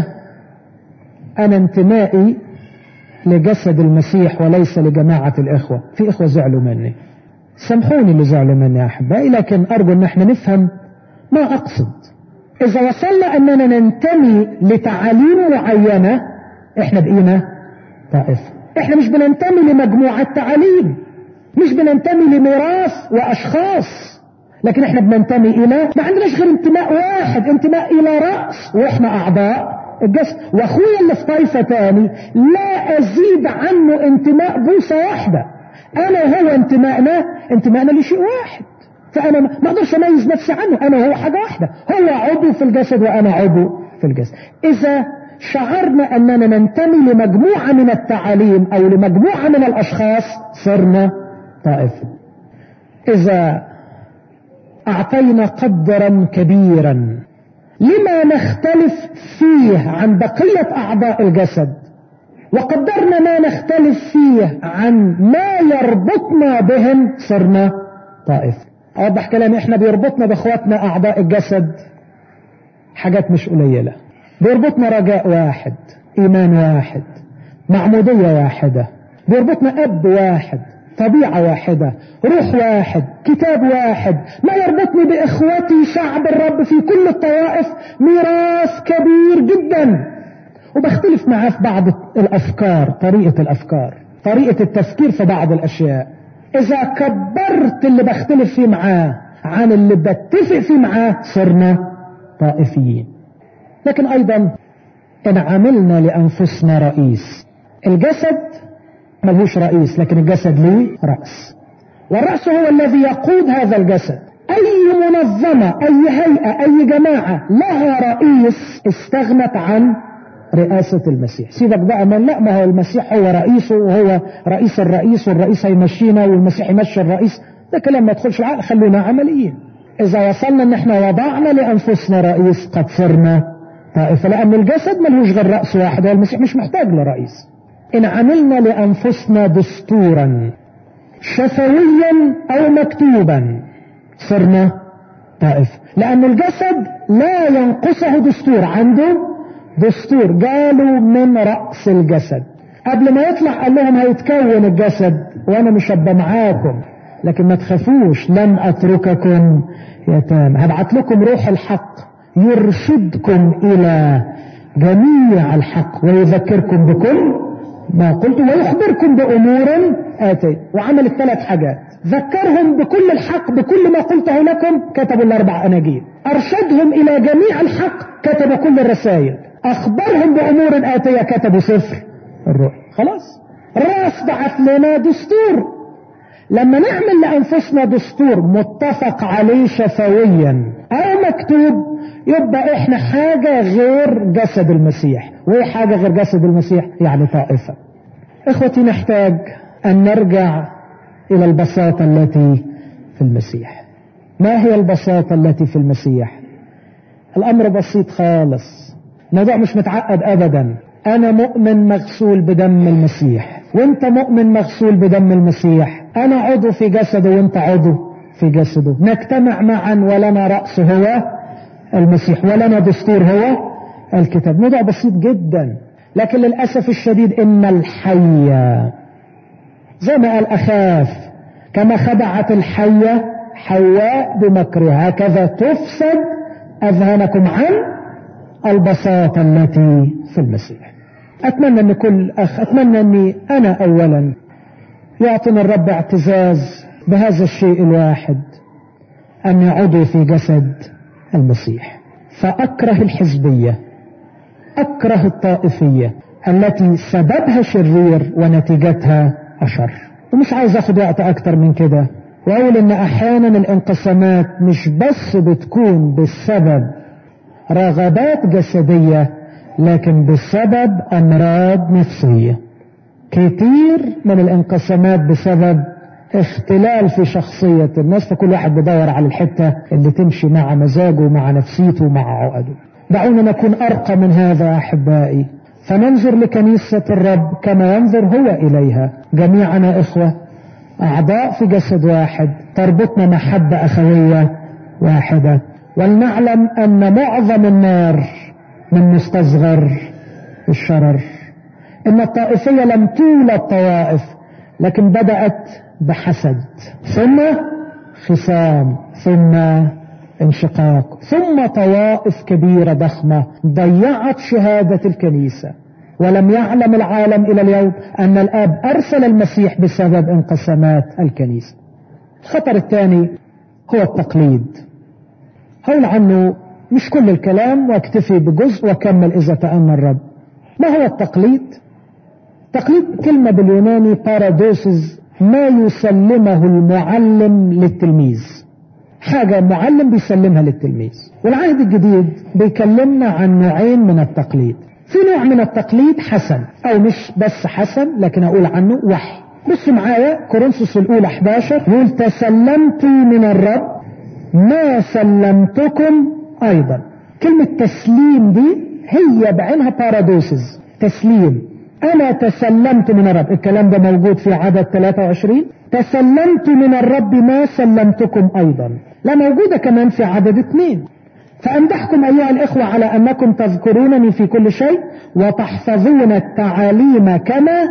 انا انتمائي لجسد المسيح وليس لجماعة الاخوة في اخوة زعلوا مني سامحوني اللي زعلوا مني يا احبائي لكن ارجو ان احنا نفهم ما اقصد اذا وصلنا اننا ننتمي لتعاليم معينة احنا بقينا طائفة احنا مش بننتمي لمجموعة تعاليم مش بننتمي لميراث واشخاص لكن احنا بننتمي الى ما عندناش غير انتماء واحد انتماء الى رأس واحنا اعضاء الجسد واخويا اللي في طائفة تاني لا ازيد عنه انتماء بوسة واحدة انا هو انتمائنا انتمائنا لشيء واحد فانا ما اقدرش اميز نفسي عنه انا هو حاجة واحدة هو عضو في الجسد وانا عضو في الجسد اذا شعرنا اننا ننتمي لمجموعة من التعاليم او لمجموعة من الاشخاص صرنا طائفة اذا اعطينا قدرا كبيرا لما نختلف فيه عن بقية اعضاء الجسد وقدرنا ما نختلف فيه عن ما يربطنا بهم صرنا طائفة اوضح كلامي احنا بيربطنا باخواتنا اعضاء الجسد حاجات مش قليلة بيربطنا رجاء واحد ايمان واحد معمودية واحدة بيربطنا اب واحد طبيعة واحدة روح واحد كتاب واحد ما يربطني باخوتي شعب الرب في كل الطوائف ميراث كبير جدا وبختلف معاه في بعض الافكار طريقة الافكار طريقة التفكير في بعض الاشياء اذا كبرت اللي بختلف فيه معاه عن اللي بتفق فيه معاه صرنا طائفيين لكن ايضا ان عملنا لانفسنا رئيس الجسد ملهوش رئيس لكن الجسد ليه رأس والرأس هو الذي يقود هذا الجسد اي منظمة اي هيئة اي جماعة لها رئيس استغنت عن رئاسة المسيح سيبك بقى من لا ما هو المسيح هو رئيسه وهو رئيس الرئيس والرئيس هيمشينا والمسيح يمشي الرئيس ده كلام ما يدخلش العقل خلونا عمليين اذا وصلنا ان احنا وضعنا لانفسنا رئيس قد صرنا طائفة لان الجسد ملهوش غير رأس واحد والمسيح مش محتاج لرئيس ان عملنا لانفسنا دستورا شفويا او مكتوبا صرنا طائفة لان الجسد لا ينقصه دستور عنده دستور قالوا من رأس الجسد قبل ما يطلع قال لهم هيتكون الجسد وانا مش هبقى معاكم لكن ما تخافوش لن اترككم يتامى هبعت لكم روح الحق يرشدكم الى جميع الحق ويذكركم بكل ما قلت ويخبركم بامور اتي وعمل الثلاث حاجات ذكرهم بكل الحق بكل ما قلته لكم كتبوا الاربع اناجيل ارشدهم الى جميع الحق كتب كل الرسائل اخبرهم بامور اتيه كتبوا سفر الرؤيا خلاص راس بعث لنا دستور لما نعمل لانفسنا دستور متفق عليه شفويا او مكتوب يبقى احنا حاجة غير جسد المسيح وايه حاجة غير جسد المسيح يعني طائفة اخوتي نحتاج ان نرجع الى البساطة التي في المسيح ما هي البساطة التي في المسيح الامر بسيط خالص الموضوع مش متعقد ابدا انا مؤمن مغسول بدم المسيح وانت مؤمن مغسول بدم المسيح انا عضو في جسده وانت عضو في جسده نجتمع معا ولنا رأس هو المسيح ولنا دستور هو الكتاب موضوع بسيط جدا لكن للأسف الشديد إن الحية زي ما قال أخاف كما خدعت الحية حواء بمكرها هكذا تفسد أذهانكم عن البساطة التي في المسيح أتمنى أن كل أخ أتمنى أني أنا أولا يعطينا الرب اعتزاز بهذا الشيء الواحد أن يعضو في جسد المسيح فأكره الحزبية أكره الطائفية التي سببها شرير ونتيجتها أشر ومش عايز اخد وقت اكتر من كده واقول ان احيانا الانقسامات مش بس بتكون بسبب رغبات جسدية لكن بسبب امراض نفسية كتير من الانقسامات بسبب اختلال في شخصية الناس فكل واحد بيدور على الحتة اللي تمشي مع مزاجه ومع نفسيته ومع عقده دعونا نكون أرقى من هذا يا أحبائي فننظر لكنيسة الرب كما ينظر هو إليها جميعنا إخوة أعضاء في جسد واحد تربطنا محبة أخوية واحدة ولنعلم أن معظم النار من مستصغر الشرر إن الطائفية لم تولد طوائف لكن بدأت بحسد ثم خصام ثم انشقاق ثم طوائف كبيرة ضخمة ضيعت شهادة الكنيسة ولم يعلم العالم إلى اليوم أن الآب أرسل المسيح بسبب انقسامات الكنيسة الخطر الثاني هو التقليد هقول عنه مش كل الكلام واكتفي بجزء وكمل إذا تأمل الرب ما هو التقليد تقليد كلمة باليوناني بارادوسز ما يسلمه المعلم للتلميذ حاجة معلم بيسلمها للتلميذ والعهد الجديد بيكلمنا عن نوعين من التقليد في نوع من التقليد حسن او مش بس حسن لكن اقول عنه وحي بصوا معايا كورنثوس الاولى 11 يقول تسلمت من الرب ما سلمتكم ايضا كلمة تسليم دي هي بعينها بارادوسز تسليم انا تسلمت من الرب الكلام ده موجود في عدد 23 تسلمت من الرب ما سلمتكم ايضا لا موجودة كمان في عدد اثنين فأمدحكم أيها الإخوة على أنكم تذكرونني في كل شيء وتحفظون التعاليم كما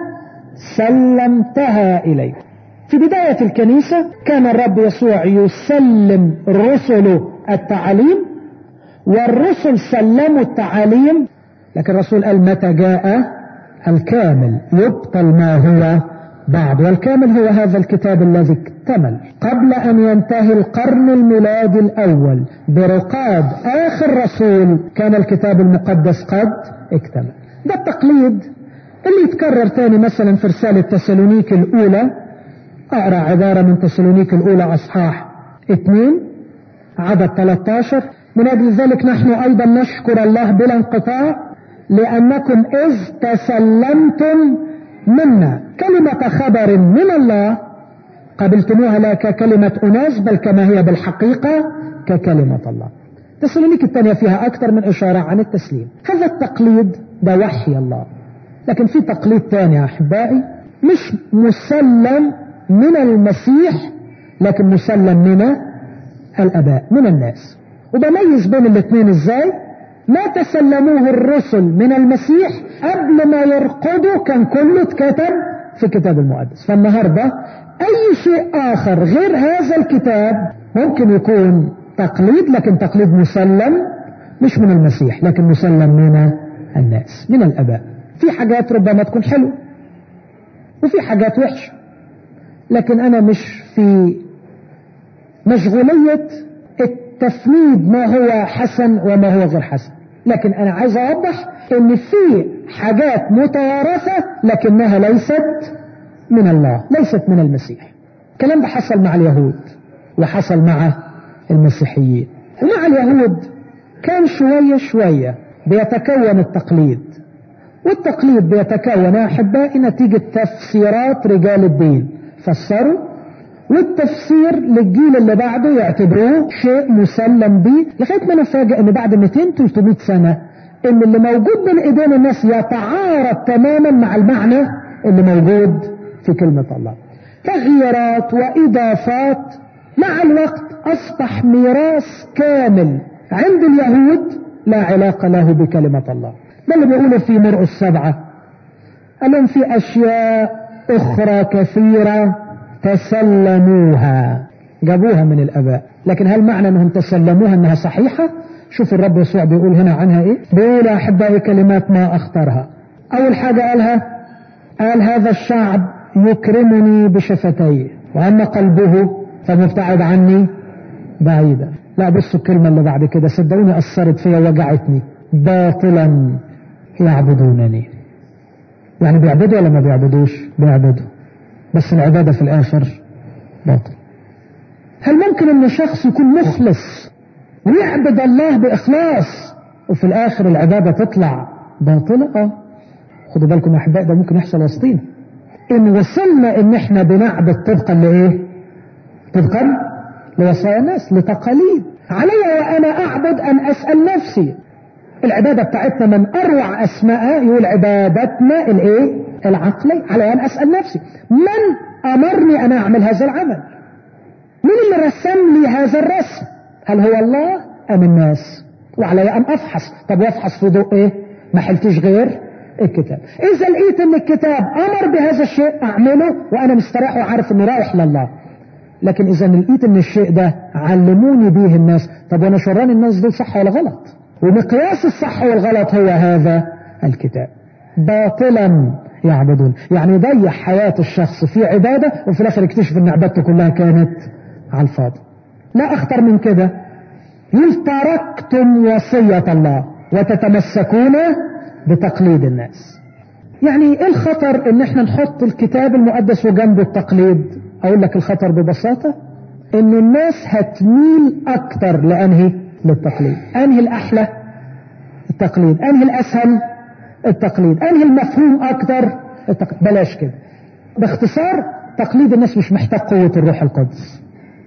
سلمتها إليكم في بداية الكنيسة كان الرب يسوع يسلم رسله التعاليم والرسل سلموا التعاليم لكن الرسول قال متى جاء الكامل يبطل ما هو بعد والكامل هو هذا الكتاب الذي اكتمل قبل أن ينتهي القرن الميلادي الأول برقاد آخر رسول كان الكتاب المقدس قد اكتمل ده التقليد اللي يتكرر تاني مثلا في رسالة تسالونيك الأولى أقرأ عبارة من تسالونيك الأولى أصحاح اثنين عدد 13 من أجل ذلك نحن أيضا نشكر الله بلا انقطاع لأنكم إذ تسلمتم منا كلمة خبر من الله قبلتموها لا ككلمة أناس بل كما هي بالحقيقة ككلمة الله تسليمك الثانية فيها أكثر من إشارة عن التسليم هذا التقليد ده وحي الله لكن في تقليد ثاني يا أحبائي مش مسلم من المسيح لكن مسلم من الأباء من الناس وبميز بين الاثنين ازاي ما تسلموه الرسل من المسيح قبل ما يرقدوا كان كله اتكتب في الكتاب المقدس فالنهاردة اي شيء اخر غير هذا الكتاب ممكن يكون تقليد لكن تقليد مسلم مش من المسيح لكن مسلم من الناس من الاباء في حاجات ربما تكون حلوة وفي حاجات وحشة لكن انا مش في مشغولية التفنيد ما هو حسن وما هو غير حسن لكن انا عايز اوضح ان في حاجات متوارثة لكنها ليست من الله ليست من المسيح الكلام ده حصل مع اليهود وحصل مع المسيحيين ومع اليهود كان شوية شوية بيتكون التقليد والتقليد بيتكون يا احبائي نتيجة تفسيرات رجال الدين فسروا والتفسير للجيل اللي بعده يعتبروه شيء مسلم به لغايه ما نفاجئ ان بعد 200 300 سنه ان اللي موجود بين ايدين الناس يتعارض تماما مع المعنى اللي موجود في كلمه الله. تغييرات واضافات مع الوقت اصبح ميراث كامل عند اليهود لا علاقه له بكلمه الله. ده اللي بيقوله في مرقس سبعه. قال لهم في اشياء اخرى كثيره تسلموها جابوها من الاباء لكن هل معنى انهم تسلموها انها صحيحة شوف الرب يسوع بيقول هنا عنها ايه بيقول يا احبائي كلمات ما اختارها اول حاجة قالها قال هذا الشعب يكرمني بشفتيه واما قلبه فمبتعد عني بعيدا لا بصوا الكلمة اللي بعد كده صدقوني اثرت فيا وجعتني باطلا يعبدونني يعني بيعبدوا ولا ما بيعبدوش بيعبدوا بس العبادة في الآخر باطل هل ممكن أن شخص يكون مخلص ويعبد الله بإخلاص وفي الآخر العبادة تطلع باطلة اه خدوا بالكم يا أحباء ده ممكن يحصل وسطينا إن وصلنا إن إحنا بنعبد طبقا لإيه طبقا لوصايا الناس لتقاليد علي وأنا أعبد أن أسأل نفسي العبادة بتاعتنا من أروع أسمائها يقول عبادتنا الإيه العقلي علي أن أسأل نفسي من أمرني أن أعمل هذا العمل من اللي رسم لي هذا الرسم هل هو الله أم الناس وعلي أن أفحص طب وأفحص في ضوء إيه ما حلتش غير الكتاب إذا لقيت أن الكتاب أمر بهذا الشيء أعمله وأنا مستريح وعارف أنه رايح لله لكن إذا لقيت أن الشيء ده علموني به الناس طب وأنا شران الناس دول صح ولا غلط ومقياس الصح والغلط هو هذا الكتاب باطلا يعبدون يعني يضيع حياة الشخص في عبادة وفي الآخر يكتشف أن عبادته كلها كانت على الفاضي لا أخطر من كده يقول تركتم وصية الله وتتمسكون بتقليد الناس يعني ايه الخطر ان احنا نحط الكتاب المقدس وجنبه التقليد اقول لك الخطر ببساطة ان الناس هتميل اكتر لانهي للتقليد انهي الاحلى التقليد انهي الاسهل التقليد انهي المفهوم اكتر التقليد. بلاش كده باختصار تقليد الناس مش محتاج قوة الروح القدس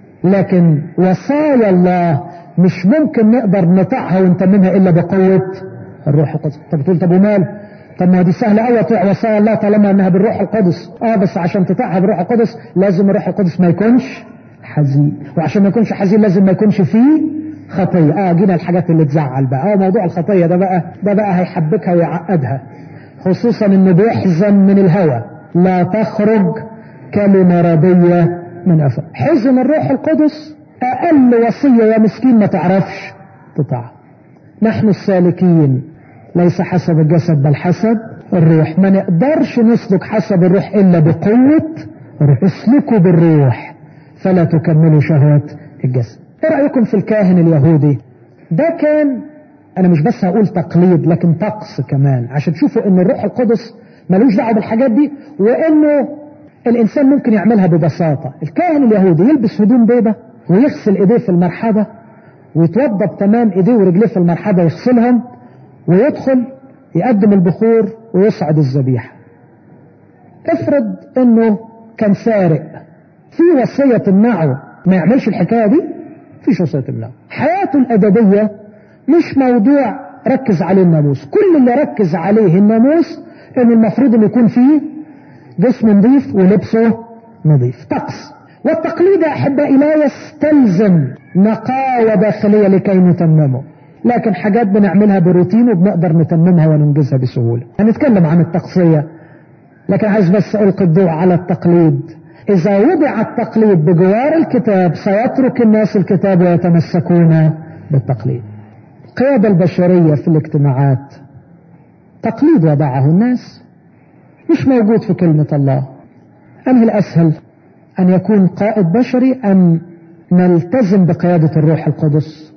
لكن وصايا الله مش ممكن نقدر نطعها ونتممها الا بقوة الروح القدس طب بتقول طب ومال طب ما دي سهلة قوي تطيع وصايا الله طالما انها بالروح القدس اه بس عشان تطيعها بالروح القدس لازم الروح القدس ما يكونش حزين وعشان ما يكونش حزين لازم ما يكونش فيه خطية اه جينا الحاجات اللي تزعل بقى اه موضوع الخطية ده بقى ده بقى هيحبكها ويعقدها خصوصا انه بيحزن من الهوى لا تخرج كلمة ردية من أفر حزن الروح القدس أقل وصية يا مسكين ما تعرفش تطاع نحن السالكين ليس حسب الجسد بل حسب الروح ما نقدرش نسلك حسب الروح إلا بقوة الروح اسلكوا بالروح فلا تكملوا شهوة الجسد ايه رأيكم في الكاهن اليهودي ده كان انا مش بس هقول تقليد لكن طقس كمان عشان تشوفوا ان الروح القدس ملوش دعوه بالحاجات دي وانه الانسان ممكن يعملها ببساطه الكاهن اليهودي يلبس هدوم بيضة ويغسل ايديه في المرحبه ويتوضب تمام ايديه ورجليه في المرحبه يغسلهم ويدخل يقدم البخور ويصعد الذبيحه افرض انه كان سارق في وصيه تمنعه ما يعملش الحكايه دي فيش وصيه تمنعه حياته الادبيه مش موضوع ركز عليه الناموس كل اللي ركز عليه الناموس ان المفروض ان يكون فيه جسم نظيف ولبسه نظيف طقس والتقليد يا احبائي لا يستلزم نقاوة داخلية لكي نتممه لكن حاجات بنعملها بروتين وبنقدر نتممها وننجزها بسهولة هنتكلم عن التقصية لكن عايز بس ألقي الضوء على التقليد إذا وضع التقليد بجوار الكتاب سيترك الناس الكتاب ويتمسكون بالتقليد القيادة البشرية في الاجتماعات تقليد وضعه الناس مش موجود في كلمة الله أنهي الأسهل أن يكون قائد بشري أم نلتزم بقيادة الروح القدس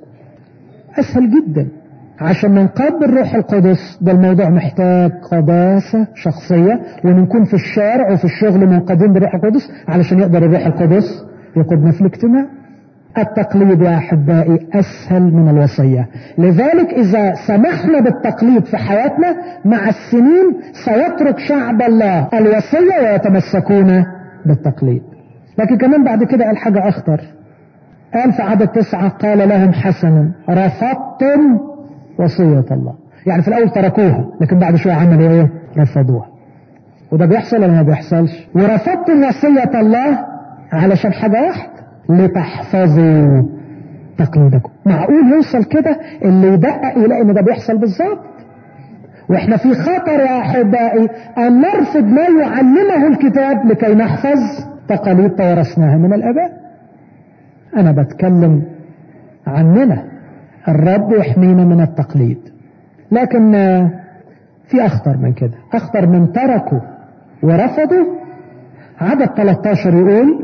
أسهل جدا عشان ننقاد بالروح القدس ده الموضوع محتاج قداسة شخصية ونكون في الشارع وفي الشغل منقادين بالروح القدس علشان يقدر الروح القدس يقودنا في الاجتماع التقليد يا أحبائي أسهل من الوصية لذلك إذا سمحنا بالتقليد في حياتنا مع السنين سيترك شعب الله الوصية ويتمسكون بالتقليد لكن كمان بعد كده قال حاجة أخطر قال في عدد تسعة قال لهم حسنا رفضتم وصية الله يعني في الأول تركوها لكن بعد شوية عملوا إيه رفضوها وده بيحصل ولا ما بيحصلش ورفضتم وصية الله علشان حاجة واحدة لتحفظوا تقليدكم معقول يوصل كده اللي يدقق يلاقي ان ده بيحصل بالظبط واحنا في خطر يا احبائي ان نرفض ما يعلمه الكتاب لكي نحفظ تقاليد تورثناها من الاباء انا بتكلم عننا الرب يحمينا من التقليد لكن في اخطر من كده اخطر من تركوا ورفضوا عدد 13 يقول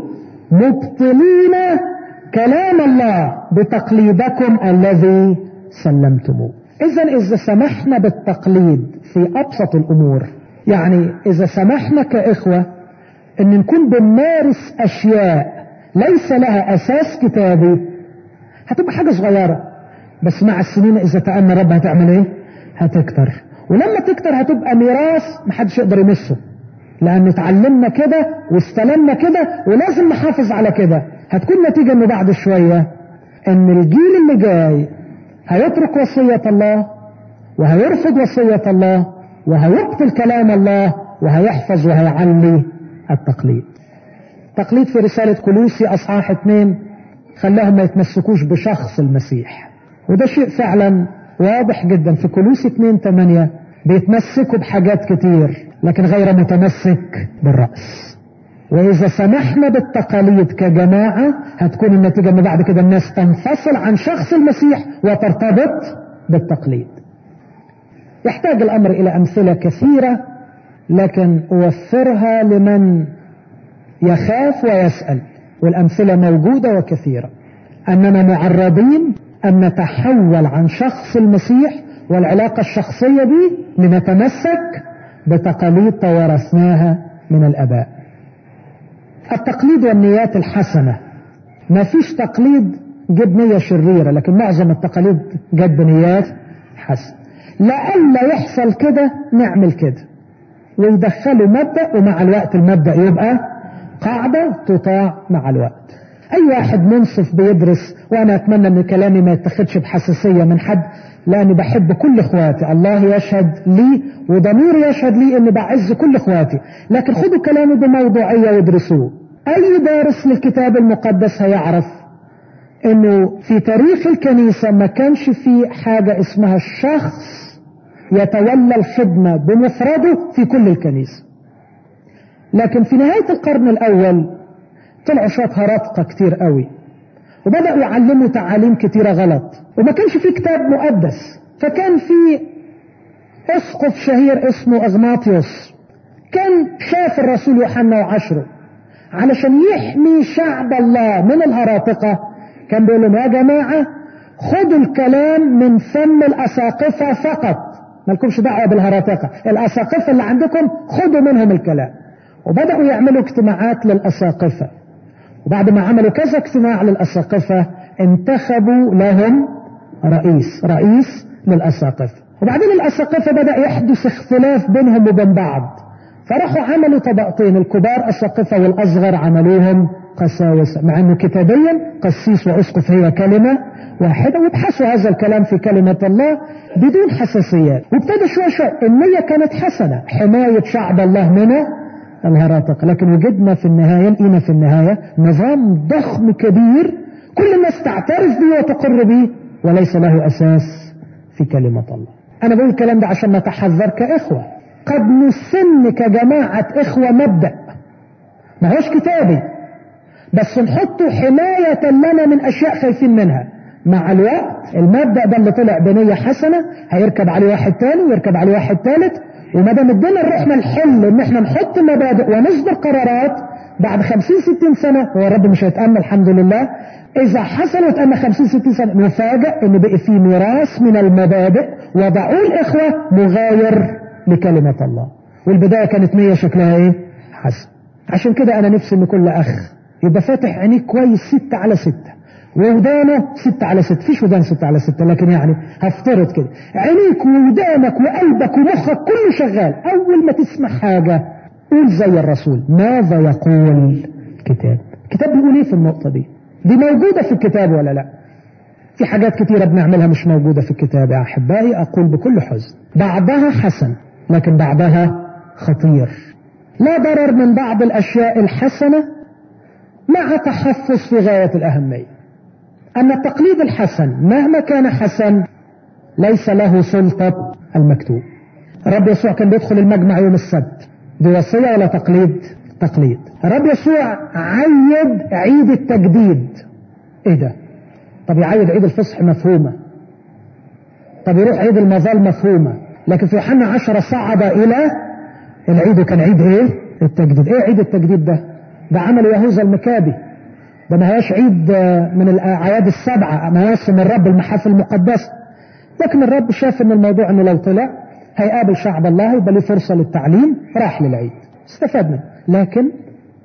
مبطلين كلام الله بتقليدكم الذي سلمتموه اذا اذا سمحنا بالتقليد في ابسط الامور يعني اذا سمحنا كاخوة ان نكون بنمارس اشياء ليس لها اساس كتابي هتبقى حاجة صغيرة بس مع السنين اذا تأمى رب هتعمل ايه هتكتر ولما تكتر هتبقى ميراث محدش يقدر يمسه لان اتعلمنا كده واستلمنا كده ولازم نحافظ على كده هتكون نتيجة انه بعد شوية ان الجيل اللي جاي هيترك وصية الله وهيرفض وصية الله وهيبطل كلام الله وهيحفظ وهيعلي التقليد تقليد في رسالة كلوسي أصحاح اتنين خلاهم ما يتمسكوش بشخص المسيح وده شيء فعلا واضح جدا في كلوسي اتنين تمانية بيتمسكوا بحاجات كتير لكن غير متمسك بالرأس وإذا سمحنا بالتقاليد كجماعة هتكون النتيجة أن بعد كده الناس تنفصل عن شخص المسيح وترتبط بالتقليد يحتاج الأمر إلى أمثلة كثيرة لكن أوفرها لمن يخاف ويسأل والأمثلة موجودة وكثيرة أننا معرضين أن نتحول عن شخص المسيح والعلاقة الشخصية به لنتمسك بتقاليد توارثناها من الأباء التقليد والنيات الحسنة ما فيش تقليد جد نية شريرة لكن معظم التقاليد جد بنيات حسنة لألا يحصل كده نعمل كده ويدخلوا مبدأ ومع الوقت المبدأ يبقى قاعدة تطاع مع الوقت أي واحد منصف بيدرس وأنا أتمنى أن كلامي ما يتخذش بحساسية من حد لأني بحب كل إخواتي الله يشهد لي وضميري يشهد لي أني بعز كل إخواتي لكن خدوا كلامي بموضوعية وادرسوه أي دارس للكتاب المقدس هيعرف أنه في تاريخ الكنيسة ما كانش في حاجة اسمها الشخص يتولى الخدمة بمفرده في كل الكنيسة لكن في نهاية القرن الأول طلعوا شوية هرطقة كتير قوي وبدأوا يعلموا تعاليم كتيرة غلط وما كانش في كتاب مقدس فكان في اسقف شهير اسمه اغناطيوس كان شاف الرسول يوحنا وعشره علشان يحمي شعب الله من الهراطقة كان بيقول لهم يا جماعة خدوا الكلام من فم الأساقفة فقط مالكمش دعوة بالهراطقة الأساقفة اللي عندكم خدوا منهم الكلام وبدأوا يعملوا اجتماعات للأساقفة وبعد ما عملوا كذا اجتماع للأساقفة انتخبوا لهم رئيس رئيس للأساقفة وبعدين الأساقفة بدأ يحدث اختلاف بينهم وبين بعض فراحوا عملوا طبقتين الكبار أساقفة والأصغر عملوهم قساوسة مع أنه كتابيا قسيس وأسقف هي كلمة واحدة وابحثوا هذا الكلام في كلمة الله بدون حساسيات وابتدى شوي شوي النية كانت حسنة حماية شعب الله من الهراطقة لكن وجدنا في النهاية لقينا في النهاية نظام ضخم كبير كل الناس تعترف به وتقر به وليس له أساس في كلمة الله أنا بقول الكلام ده عشان نتحذر كإخوة قد نسن كجماعة إخوة مبدأ ما هوش كتابي بس نحطه حماية لنا من أشياء خايفين منها مع الوقت المبدأ ده اللي طلع بنية حسنة هيركب عليه واحد تاني ويركب عليه واحد تالت وما دام ادينا الرحمة الحل ان احنا نحط مبادئ ونصدر قرارات بعد 50 60 سنة هو الرب مش هيتأمل الحمد لله إذا حصلت أن 50 60 سنة نفاجأ إن بقي في ميراث من المبادئ وضعوا الإخوة مغاير لكلمة الله والبداية كانت نية شكلها إيه؟ حسن عشان كده أنا نفسي إن كل أخ يبقى فاتح عينيه كويس ستة على ستة وودانه ستة على ستة فيش ودان ستة على ستة لكن يعني هفترض كده عينيك وودانك وقلبك ومخك كله شغال أول ما تسمع حاجة قول زي الرسول ماذا يقول الكتاب الكتاب بيقول ايه في النقطة دي دي موجودة في الكتاب ولا لا في حاجات كتيرة بنعملها مش موجودة في الكتاب يا أحبائي أقول بكل حزن بعدها حسن لكن بعدها خطير لا ضرر من بعض الأشياء الحسنة مع تحفظ في غاية الأهمية أن التقليد الحسن مهما كان حسن ليس له سلطة المكتوب الرب يسوع كان بيدخل المجمع يوم السبت دي وصية ولا تقليد تقليد الرب يسوع عيد عيد التجديد ايه ده طب يعيد عيد الفصح مفهومة طب يروح عيد المظال مفهومة لكن في يوحنا عشرة صعد إلى العيد كان عيد ايه التجديد ايه عيد التجديد ده ده عمل يهوذا المكابي ده ما هياش عيد من الأعياد السبعة ما هياش من الرب المحافل المقدسة لكن الرب شاف ان الموضوع انه لو طلع هيقابل شعب الله يبقى له فرصة للتعليم راح للعيد استفدنا لكن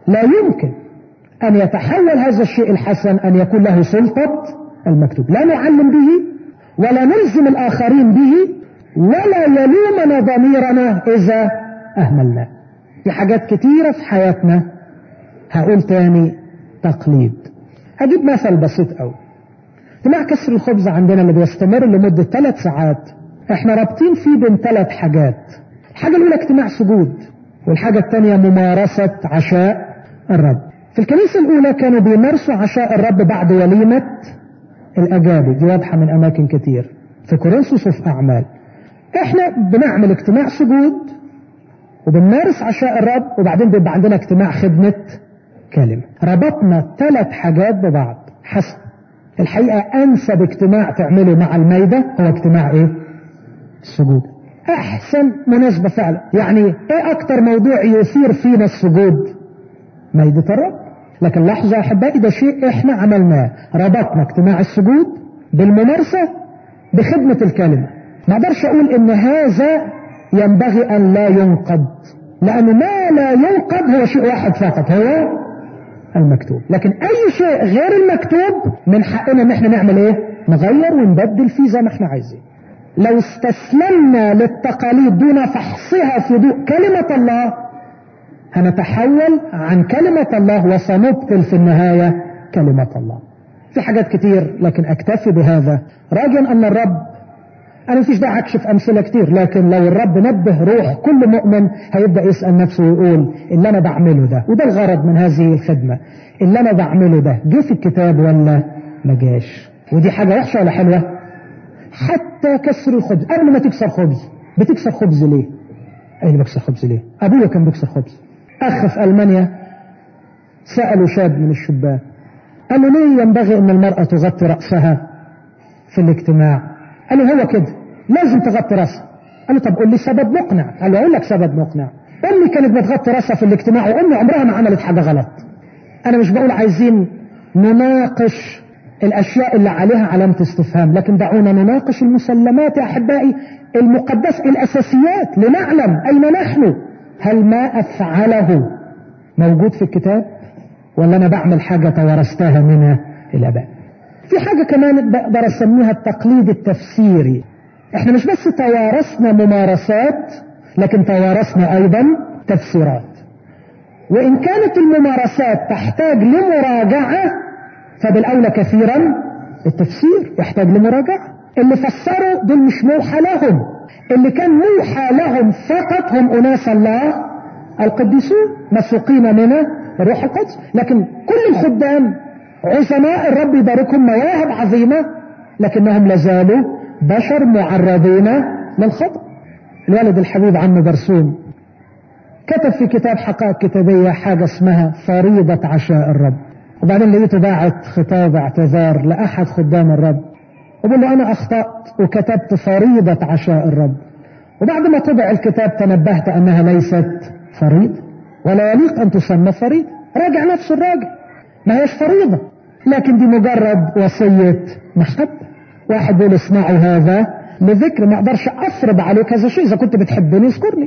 لا يمكن أن يتحول هذا الشيء الحسن أن يكون له سلطة المكتوب لا نعلم به ولا نلزم الآخرين به ولا يلومنا ضميرنا إذا أهملنا في حاجات كتيرة في حياتنا هقول تاني تقليد هجيب مثل بسيط أوي اجتماع كسر الخبز عندنا اللي بيستمر لمدة ثلاث ساعات احنا رابطين فيه بين ثلاث حاجات الحاجة الأولى اجتماع سجود والحاجة الثانية ممارسة عشاء الرب في الكنيسة الأولى كانوا بيمارسوا عشاء الرب بعد وليمة الأجابي دي واضحة من أماكن كتير في كورنثوس وفي أعمال احنا بنعمل اجتماع سجود وبنمارس عشاء الرب وبعدين بيبقى عندنا اجتماع خدمة كلمة ربطنا ثلاث حاجات ببعض حسب الحقيقة أنسب اجتماع تعمله مع الميدة هو اجتماع ايه السجود أحسن مناسبة فعلا يعني ايه أكتر موضوع يثير فينا السجود ميدة الرب لكن لحظة أحبائي ده شيء احنا عملناه ربطنا اجتماع السجود بالممارسة بخدمة الكلمة ما اقدرش اقول ان هذا ينبغي ان لا ينقض لانه ما لا ينقض هو شيء واحد فقط هو المكتوب لكن اي شيء غير المكتوب من حقنا ان احنا نعمل ايه نغير ونبدل فيه زي ما احنا عايزين لو استسلمنا للتقاليد دون فحصها في ضوء كلمة الله هنتحول عن كلمة الله وسنبطل في النهاية كلمة الله في حاجات كتير لكن اكتفي بهذا راجا ان الرب انا مفيش داعي اكشف امثله كتير لكن لو الرب نبه روح كل مؤمن هيبدا يسال نفسه ويقول اللي انا بعمله ده وده الغرض من هذه الخدمه اللي انا بعمله ده جه في الكتاب ولا ما جاش ودي حاجه وحشه ولا حلوه حتى كسر الخبز قبل ما تكسر خبز بتكسر خبز ليه اين بكسر خبز ليه ابويا كان بيكسر خبز اخ في المانيا سالوا شاب من الشبان قال له ليه ينبغي ان المراه تغطي راسها في الاجتماع قال له هو كده لازم تغطي راسها قال له طب قول لي سبب مقنع قال له اقول لك سبب مقنع امي كانت بتغطي راسها في الاجتماع وامي عمرها ما عملت حاجه غلط انا مش بقول عايزين نناقش الاشياء اللي عليها علامه استفهام لكن دعونا نناقش المسلمات يا احبائي المقدسه الاساسيات لنعلم اين نحن هل ما افعله موجود في الكتاب ولا انا بعمل حاجه توارثتها من الاباء في حاجة كمان بقدر اسميها التقليد التفسيري احنا مش بس توارثنا ممارسات لكن توارثنا ايضا تفسيرات وان كانت الممارسات تحتاج لمراجعة فبالاولى كثيرا التفسير يحتاج لمراجعة اللي فسروا دول مش موحى لهم اللي كان موحى لهم فقط هم اناس الله القديسون مسوقين من الروح القدس لكن كل الخدام عظماء الرب يباركهم مواهب عظيمة لكنهم لازالوا بشر معرضين للخطأ الوالد الحبيب عم برسوم كتب في كتاب حقائق كتابية حاجة اسمها فريضة عشاء الرب وبعدين لقيته باعت خطاب اعتذار لأحد خدام الرب وبقول له أنا أخطأت وكتبت فريضة عشاء الرب وبعد ما طبع الكتاب تنبهت أنها ليست فريضة ولا يليق أن تسمى فريضة راجع نفس الراجل ما هيش فريضة لكن دي مجرد وصية محبة واحد بيقول اسمعوا هذا لذكر ما اقدرش افرض عليك هذا الشيء اذا كنت بتحبني اذكرني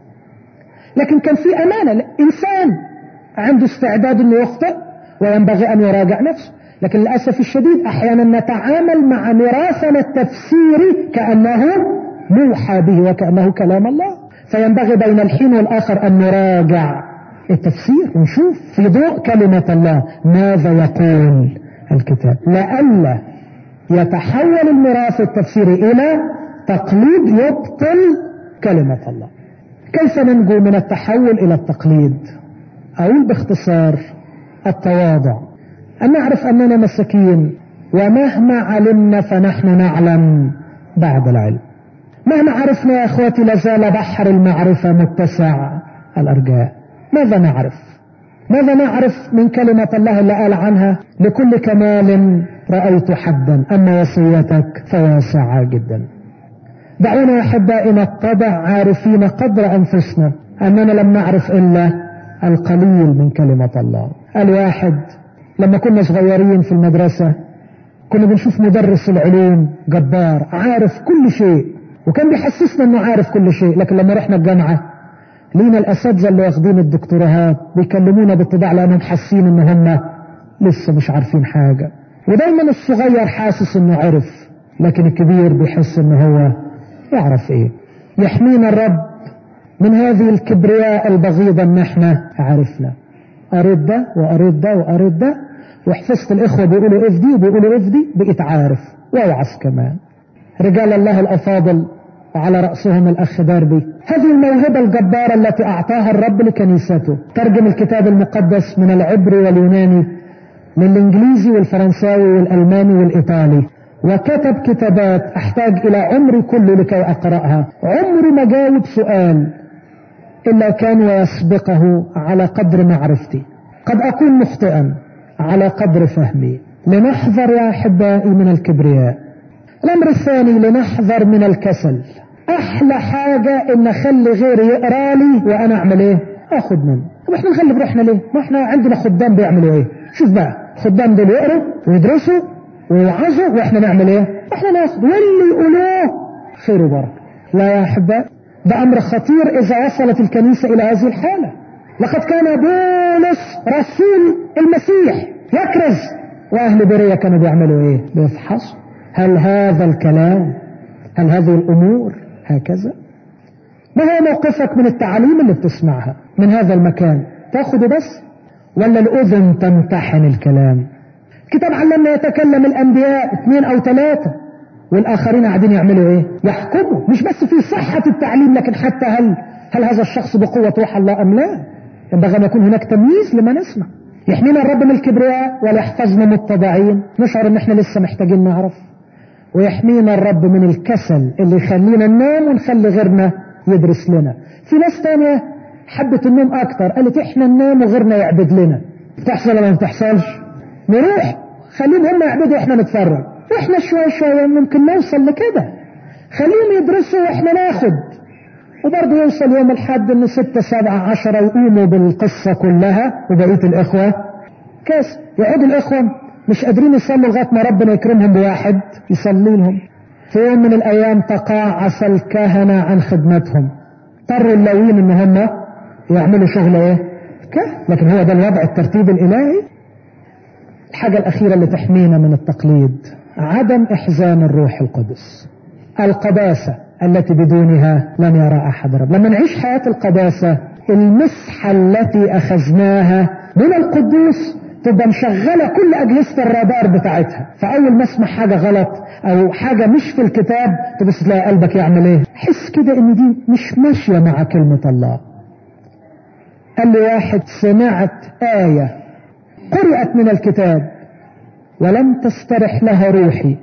لكن كان في امانة انسان عنده استعداد انه يخطئ وينبغي ان يراجع نفسه لكن للاسف الشديد احيانا نتعامل مع ميراثنا التفسيري كانه موحى به وكانه كلام الله فينبغي بين الحين والاخر ان نراجع التفسير ونشوف في ضوء كلمة الله ماذا يقول الكتاب لئلا يتحول الميراث التفسيري إلى تقليد يبطل كلمة الله كيف ننجو من التحول إلى التقليد أقول باختصار التواضع أن نعرف أننا مساكين ومهما علمنا فنحن نعلم بعد العلم مهما عرفنا يا أخواتي لازال بحر المعرفة متسع الأرجاء ماذا نعرف ماذا نعرف من كلمة الله اللي قال عنها لكل كمال رأيت حدا أما وصيتك فواسعة جدا دعونا يا أحبائي نتضع عارفين قدر أنفسنا أننا لم نعرف إلا القليل من كلمة الله الواحد لما كنا صغيرين في المدرسة كنا بنشوف مدرس العلوم جبار عارف كل شيء وكان بيحسسنا انه عارف كل شيء لكن لما رحنا الجامعة لينا الاساتذه اللي واخدين الدكتوراهات بيكلمونا بالطباع لانهم حاسين ان هم لسه مش عارفين حاجه ودايما الصغير حاسس انه عرف لكن الكبير بيحس ان هو يعرف ايه يحمينا الرب من هذه الكبرياء البغيضة ان احنا عرفنا قريت ده وقريت ده وقريت ده وحفظت الاخوة بيقولوا اف دي وبيقولوا اف دي بقيت عارف واوعظ كمان رجال الله الافاضل على رأسهم الأخ داربي هذه الموهبة الجبارة التي أعطاها الرب لكنيسته ترجم الكتاب المقدس من العبري واليوناني للإنجليزي والفرنساوي والألماني والإيطالي وكتب كتابات أحتاج إلى عمري كله لكي أقرأها عمري ما جاوب سؤال إلا كان ويسبقه على قدر معرفتي قد أكون مخطئا على قدر فهمي لنحذر يا أحبائي من الكبرياء الأمر الثاني لنحذر من الكسل أحلى حاجة إن أخلي غيري يقرأ لي وأنا أعمل إيه أخذ منه طب إحنا نخلي بروحنا ليه ما إحنا عندنا خدام بيعملوا إيه شوف بقى خدام دول يقروا ويدرسوا ويوعظوا وإحنا نعمل إيه إحنا ناخد واللي يقولوه خير وبركة لا يا أحبائي ده أمر خطير إذا وصلت الكنيسة إلى هذه الحالة لقد كان بولس رسول المسيح يكرز وأهل برية كانوا بيعملوا إيه بيفحصوا هل هذا الكلام هل هذه الأمور هكذا ما هو موقفك من التعاليم اللي بتسمعها من هذا المكان تاخده بس ولا الأذن تمتحن الكلام كتاب علمنا يتكلم الأنبياء اثنين أو ثلاثة والآخرين قاعدين يعملوا إيه يحكموا مش بس في صحة التعليم لكن حتى هل هل هذا الشخص بقوة روح الله أم لا ينبغي أن يكون هناك تمييز لما نسمع يحمينا الرب من الكبرياء ولا يحفظنا متضعين نشعر ان احنا لسه محتاجين نعرف ويحمينا الرب من الكسل اللي يخلينا ننام ونخلي غيرنا يدرس لنا في ناس تانية حبت النوم اكتر قالت احنا ننام وغيرنا يعبد لنا بتحصل ولا ما بتحصلش نروح خليهم هم يعبدوا واحنا نتفرج واحنا شوي شوي ممكن نوصل لكده خليهم يدرسوا واحنا ناخد وبرضه يوصل يوم الحد ان ستة سبعة عشرة يقوموا بالقصة كلها وبقية الاخوة كاس يقعدوا الاخوة مش قادرين يصلوا لغاية ما ربنا يكرمهم بواحد يصلي لهم في يوم من الايام تقاعس الكهنة عن خدمتهم اضطروا اللاويين ان هم يعملوا شغل ايه كهن لكن هو ده الوضع الترتيب الالهي الحاجة الاخيرة اللي تحمينا من التقليد عدم احزان الروح القدس القداسة التي بدونها لن يرى احد رب لما نعيش حياة القداسة المسحة التي اخذناها من القدوس تبقى مشغلة كل اجهزة الرادار بتاعتها فاول ما اسمع حاجة غلط او حاجة مش في الكتاب تبص تلاقي قلبك يعمل ايه حس كده ان دي مش ماشية مع كلمة الله قال لي واحد سمعت آية قرأت من الكتاب ولم تسترح لها روحي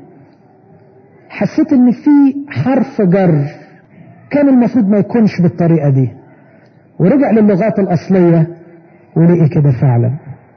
حسيت ان في حرف جر كان المفروض ما يكونش بالطريقة دي ورجع للغات الأصلية ولقي كده فعلا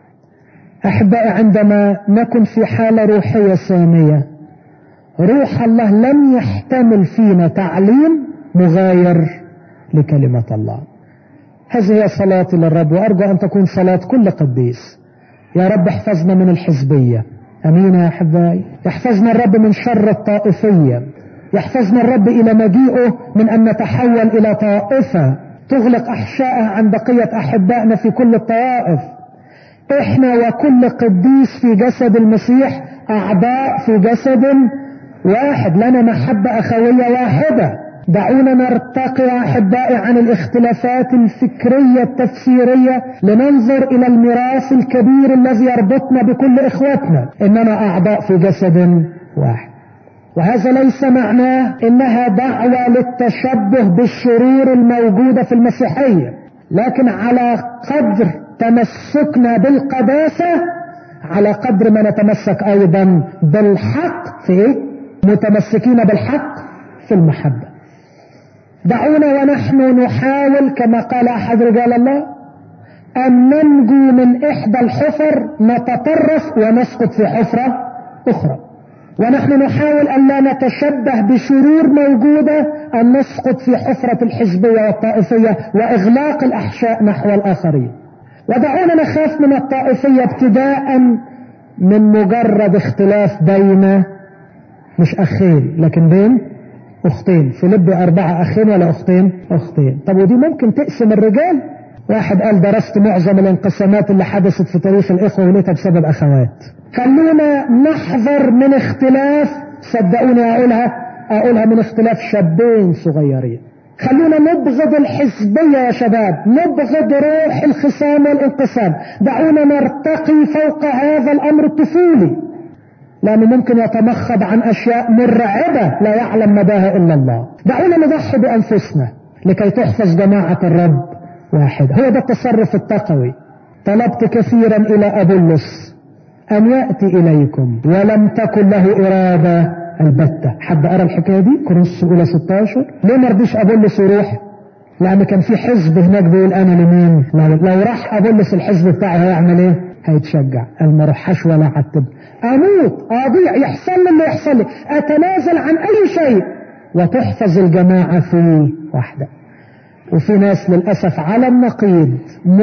أحبائي عندما نكن في حالة روحية سامية روح الله لن يحتمل فينا تعليم مغاير لكلمة الله هذه هي صلاتي للرب وأرجو أن تكون صلاة كل قديس يا رب احفظنا من الحزبية أمين يا أحبائي يحفظنا الرب من شر الطائفية يحفظنا الرب إلى مجيئه من أن نتحول إلى طائفة تغلق أحشائها عن بقية أحبائنا في كل الطوائف إحنا وكل قديس في جسد المسيح أعضاء في جسد واحد لنا محبة أخوية واحدة دعونا نرتقي أحبائي عن الاختلافات الفكرية التفسيرية لننظر إلى الميراث الكبير الذي يربطنا بكل إخوتنا إننا أعضاء في جسد واحد وهذا ليس معناه إنها دعوة للتشبه بالشرور الموجودة في المسيحية لكن على قدر تمسكنا بالقداسة على قدر ما نتمسك أيضا بالحق في إيه؟ متمسكين بالحق في المحبة دعونا ونحن نحاول كما قال أحد رجال الله أن ننجو من إحدى الحفر نتطرف ونسقط في حفرة أخرى ونحن نحاول أن لا نتشبه بشرور موجودة أن نسقط في حفرة الحزبية والطائفية وإغلاق الأحشاء نحو الآخرين ودعونا نخاف من الطائفية ابتداء من مجرد اختلاف بين مش أخين لكن بين أختين فيلب أربعة أخين ولا أختين أختين طب ودي ممكن تقسم الرجال واحد قال درست معظم الانقسامات اللي حدثت في تاريخ الإخوة ولقيتها بسبب أخوات خلونا نحذر من اختلاف صدقوني أقولها أقولها من اختلاف شابين صغيرين خلونا نبغض الحزبية يا شباب نبغض روح الخصام والانقسام دعونا نرتقي فوق هذا الأمر الطفولي لأنه ممكن يتمخض عن أشياء مرعبة لا يعلم مداها إلا الله دعونا نضحي بأنفسنا لكي تحفظ جماعة الرب واحد هو ده التصرف التقوي طلبت كثيرا إلى أبولس أن يأتي إليكم ولم تكن له إرادة البتة حد قرأ الحكاية دي كورنثوس الأولى 16 ليه ما رضيش أبولس يروح لأن كان في حزب هناك بيقول أنا لمين لو, لو راح أبولس الحزب بتاعي هيعمل إيه هيتشجع قال ما روحش ولا عتب اموت اضيع يحصل لي اللي يحصل لي اتنازل عن اي شيء وتحفظ الجماعة في واحدة وفي ناس للأسف على النقيض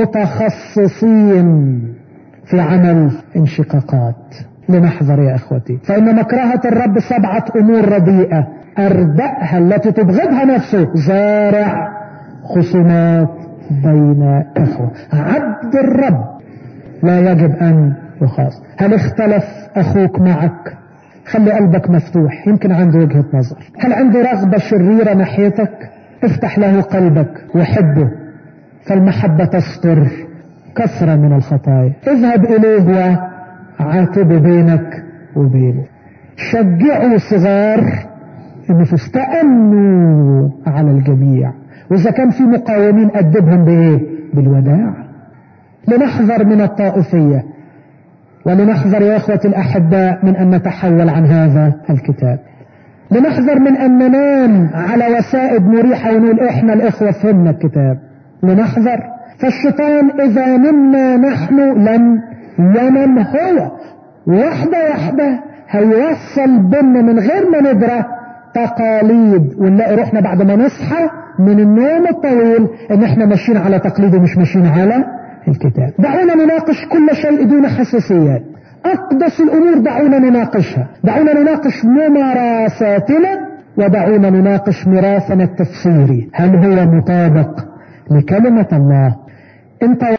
متخصصين في عمل انشقاقات لنحذر يا اخوتي فان مكرهة الرب سبعة امور رديئة اردأها التي تبغضها نفسه زارع خصومات بين اخوة عبد الرب لا يجب ان يخاص هل اختلف اخوك معك خلي قلبك مفتوح يمكن عنده وجهة نظر هل عنده رغبة شريرة ناحيتك افتح له قلبك وحبه فالمحبة تستر كثرة من الخطايا اذهب اليه وعاتب بينك وبينه شجعوا صغار ان تستأمنوا على الجميع واذا كان في مقاومين ادبهم بايه بالوداع لنحذر من الطائفية ولنحذر يا اخوتي الاحباء من ان نتحول عن هذا الكتاب لنحذر من ان ننام على وسائد مريحة ونقول احنا الاخوة فهمنا الكتاب لنحذر فالشيطان اذا نمنا نحن لن ينم هو واحدة واحدة هيوصل بنا من غير ما ندرى تقاليد ونلاقي روحنا بعد ما نصحى من النوم الطويل ان احنا ماشيين على تقليد ومش ماشيين على الكتاب دعونا نناقش كل شيء دون حساسيات أقدس الأمور دعونا نناقشها دعونا نناقش ممارساتنا ودعونا نناقش ميراثنا التفسيري هل هو مطابق لكلمة الله انت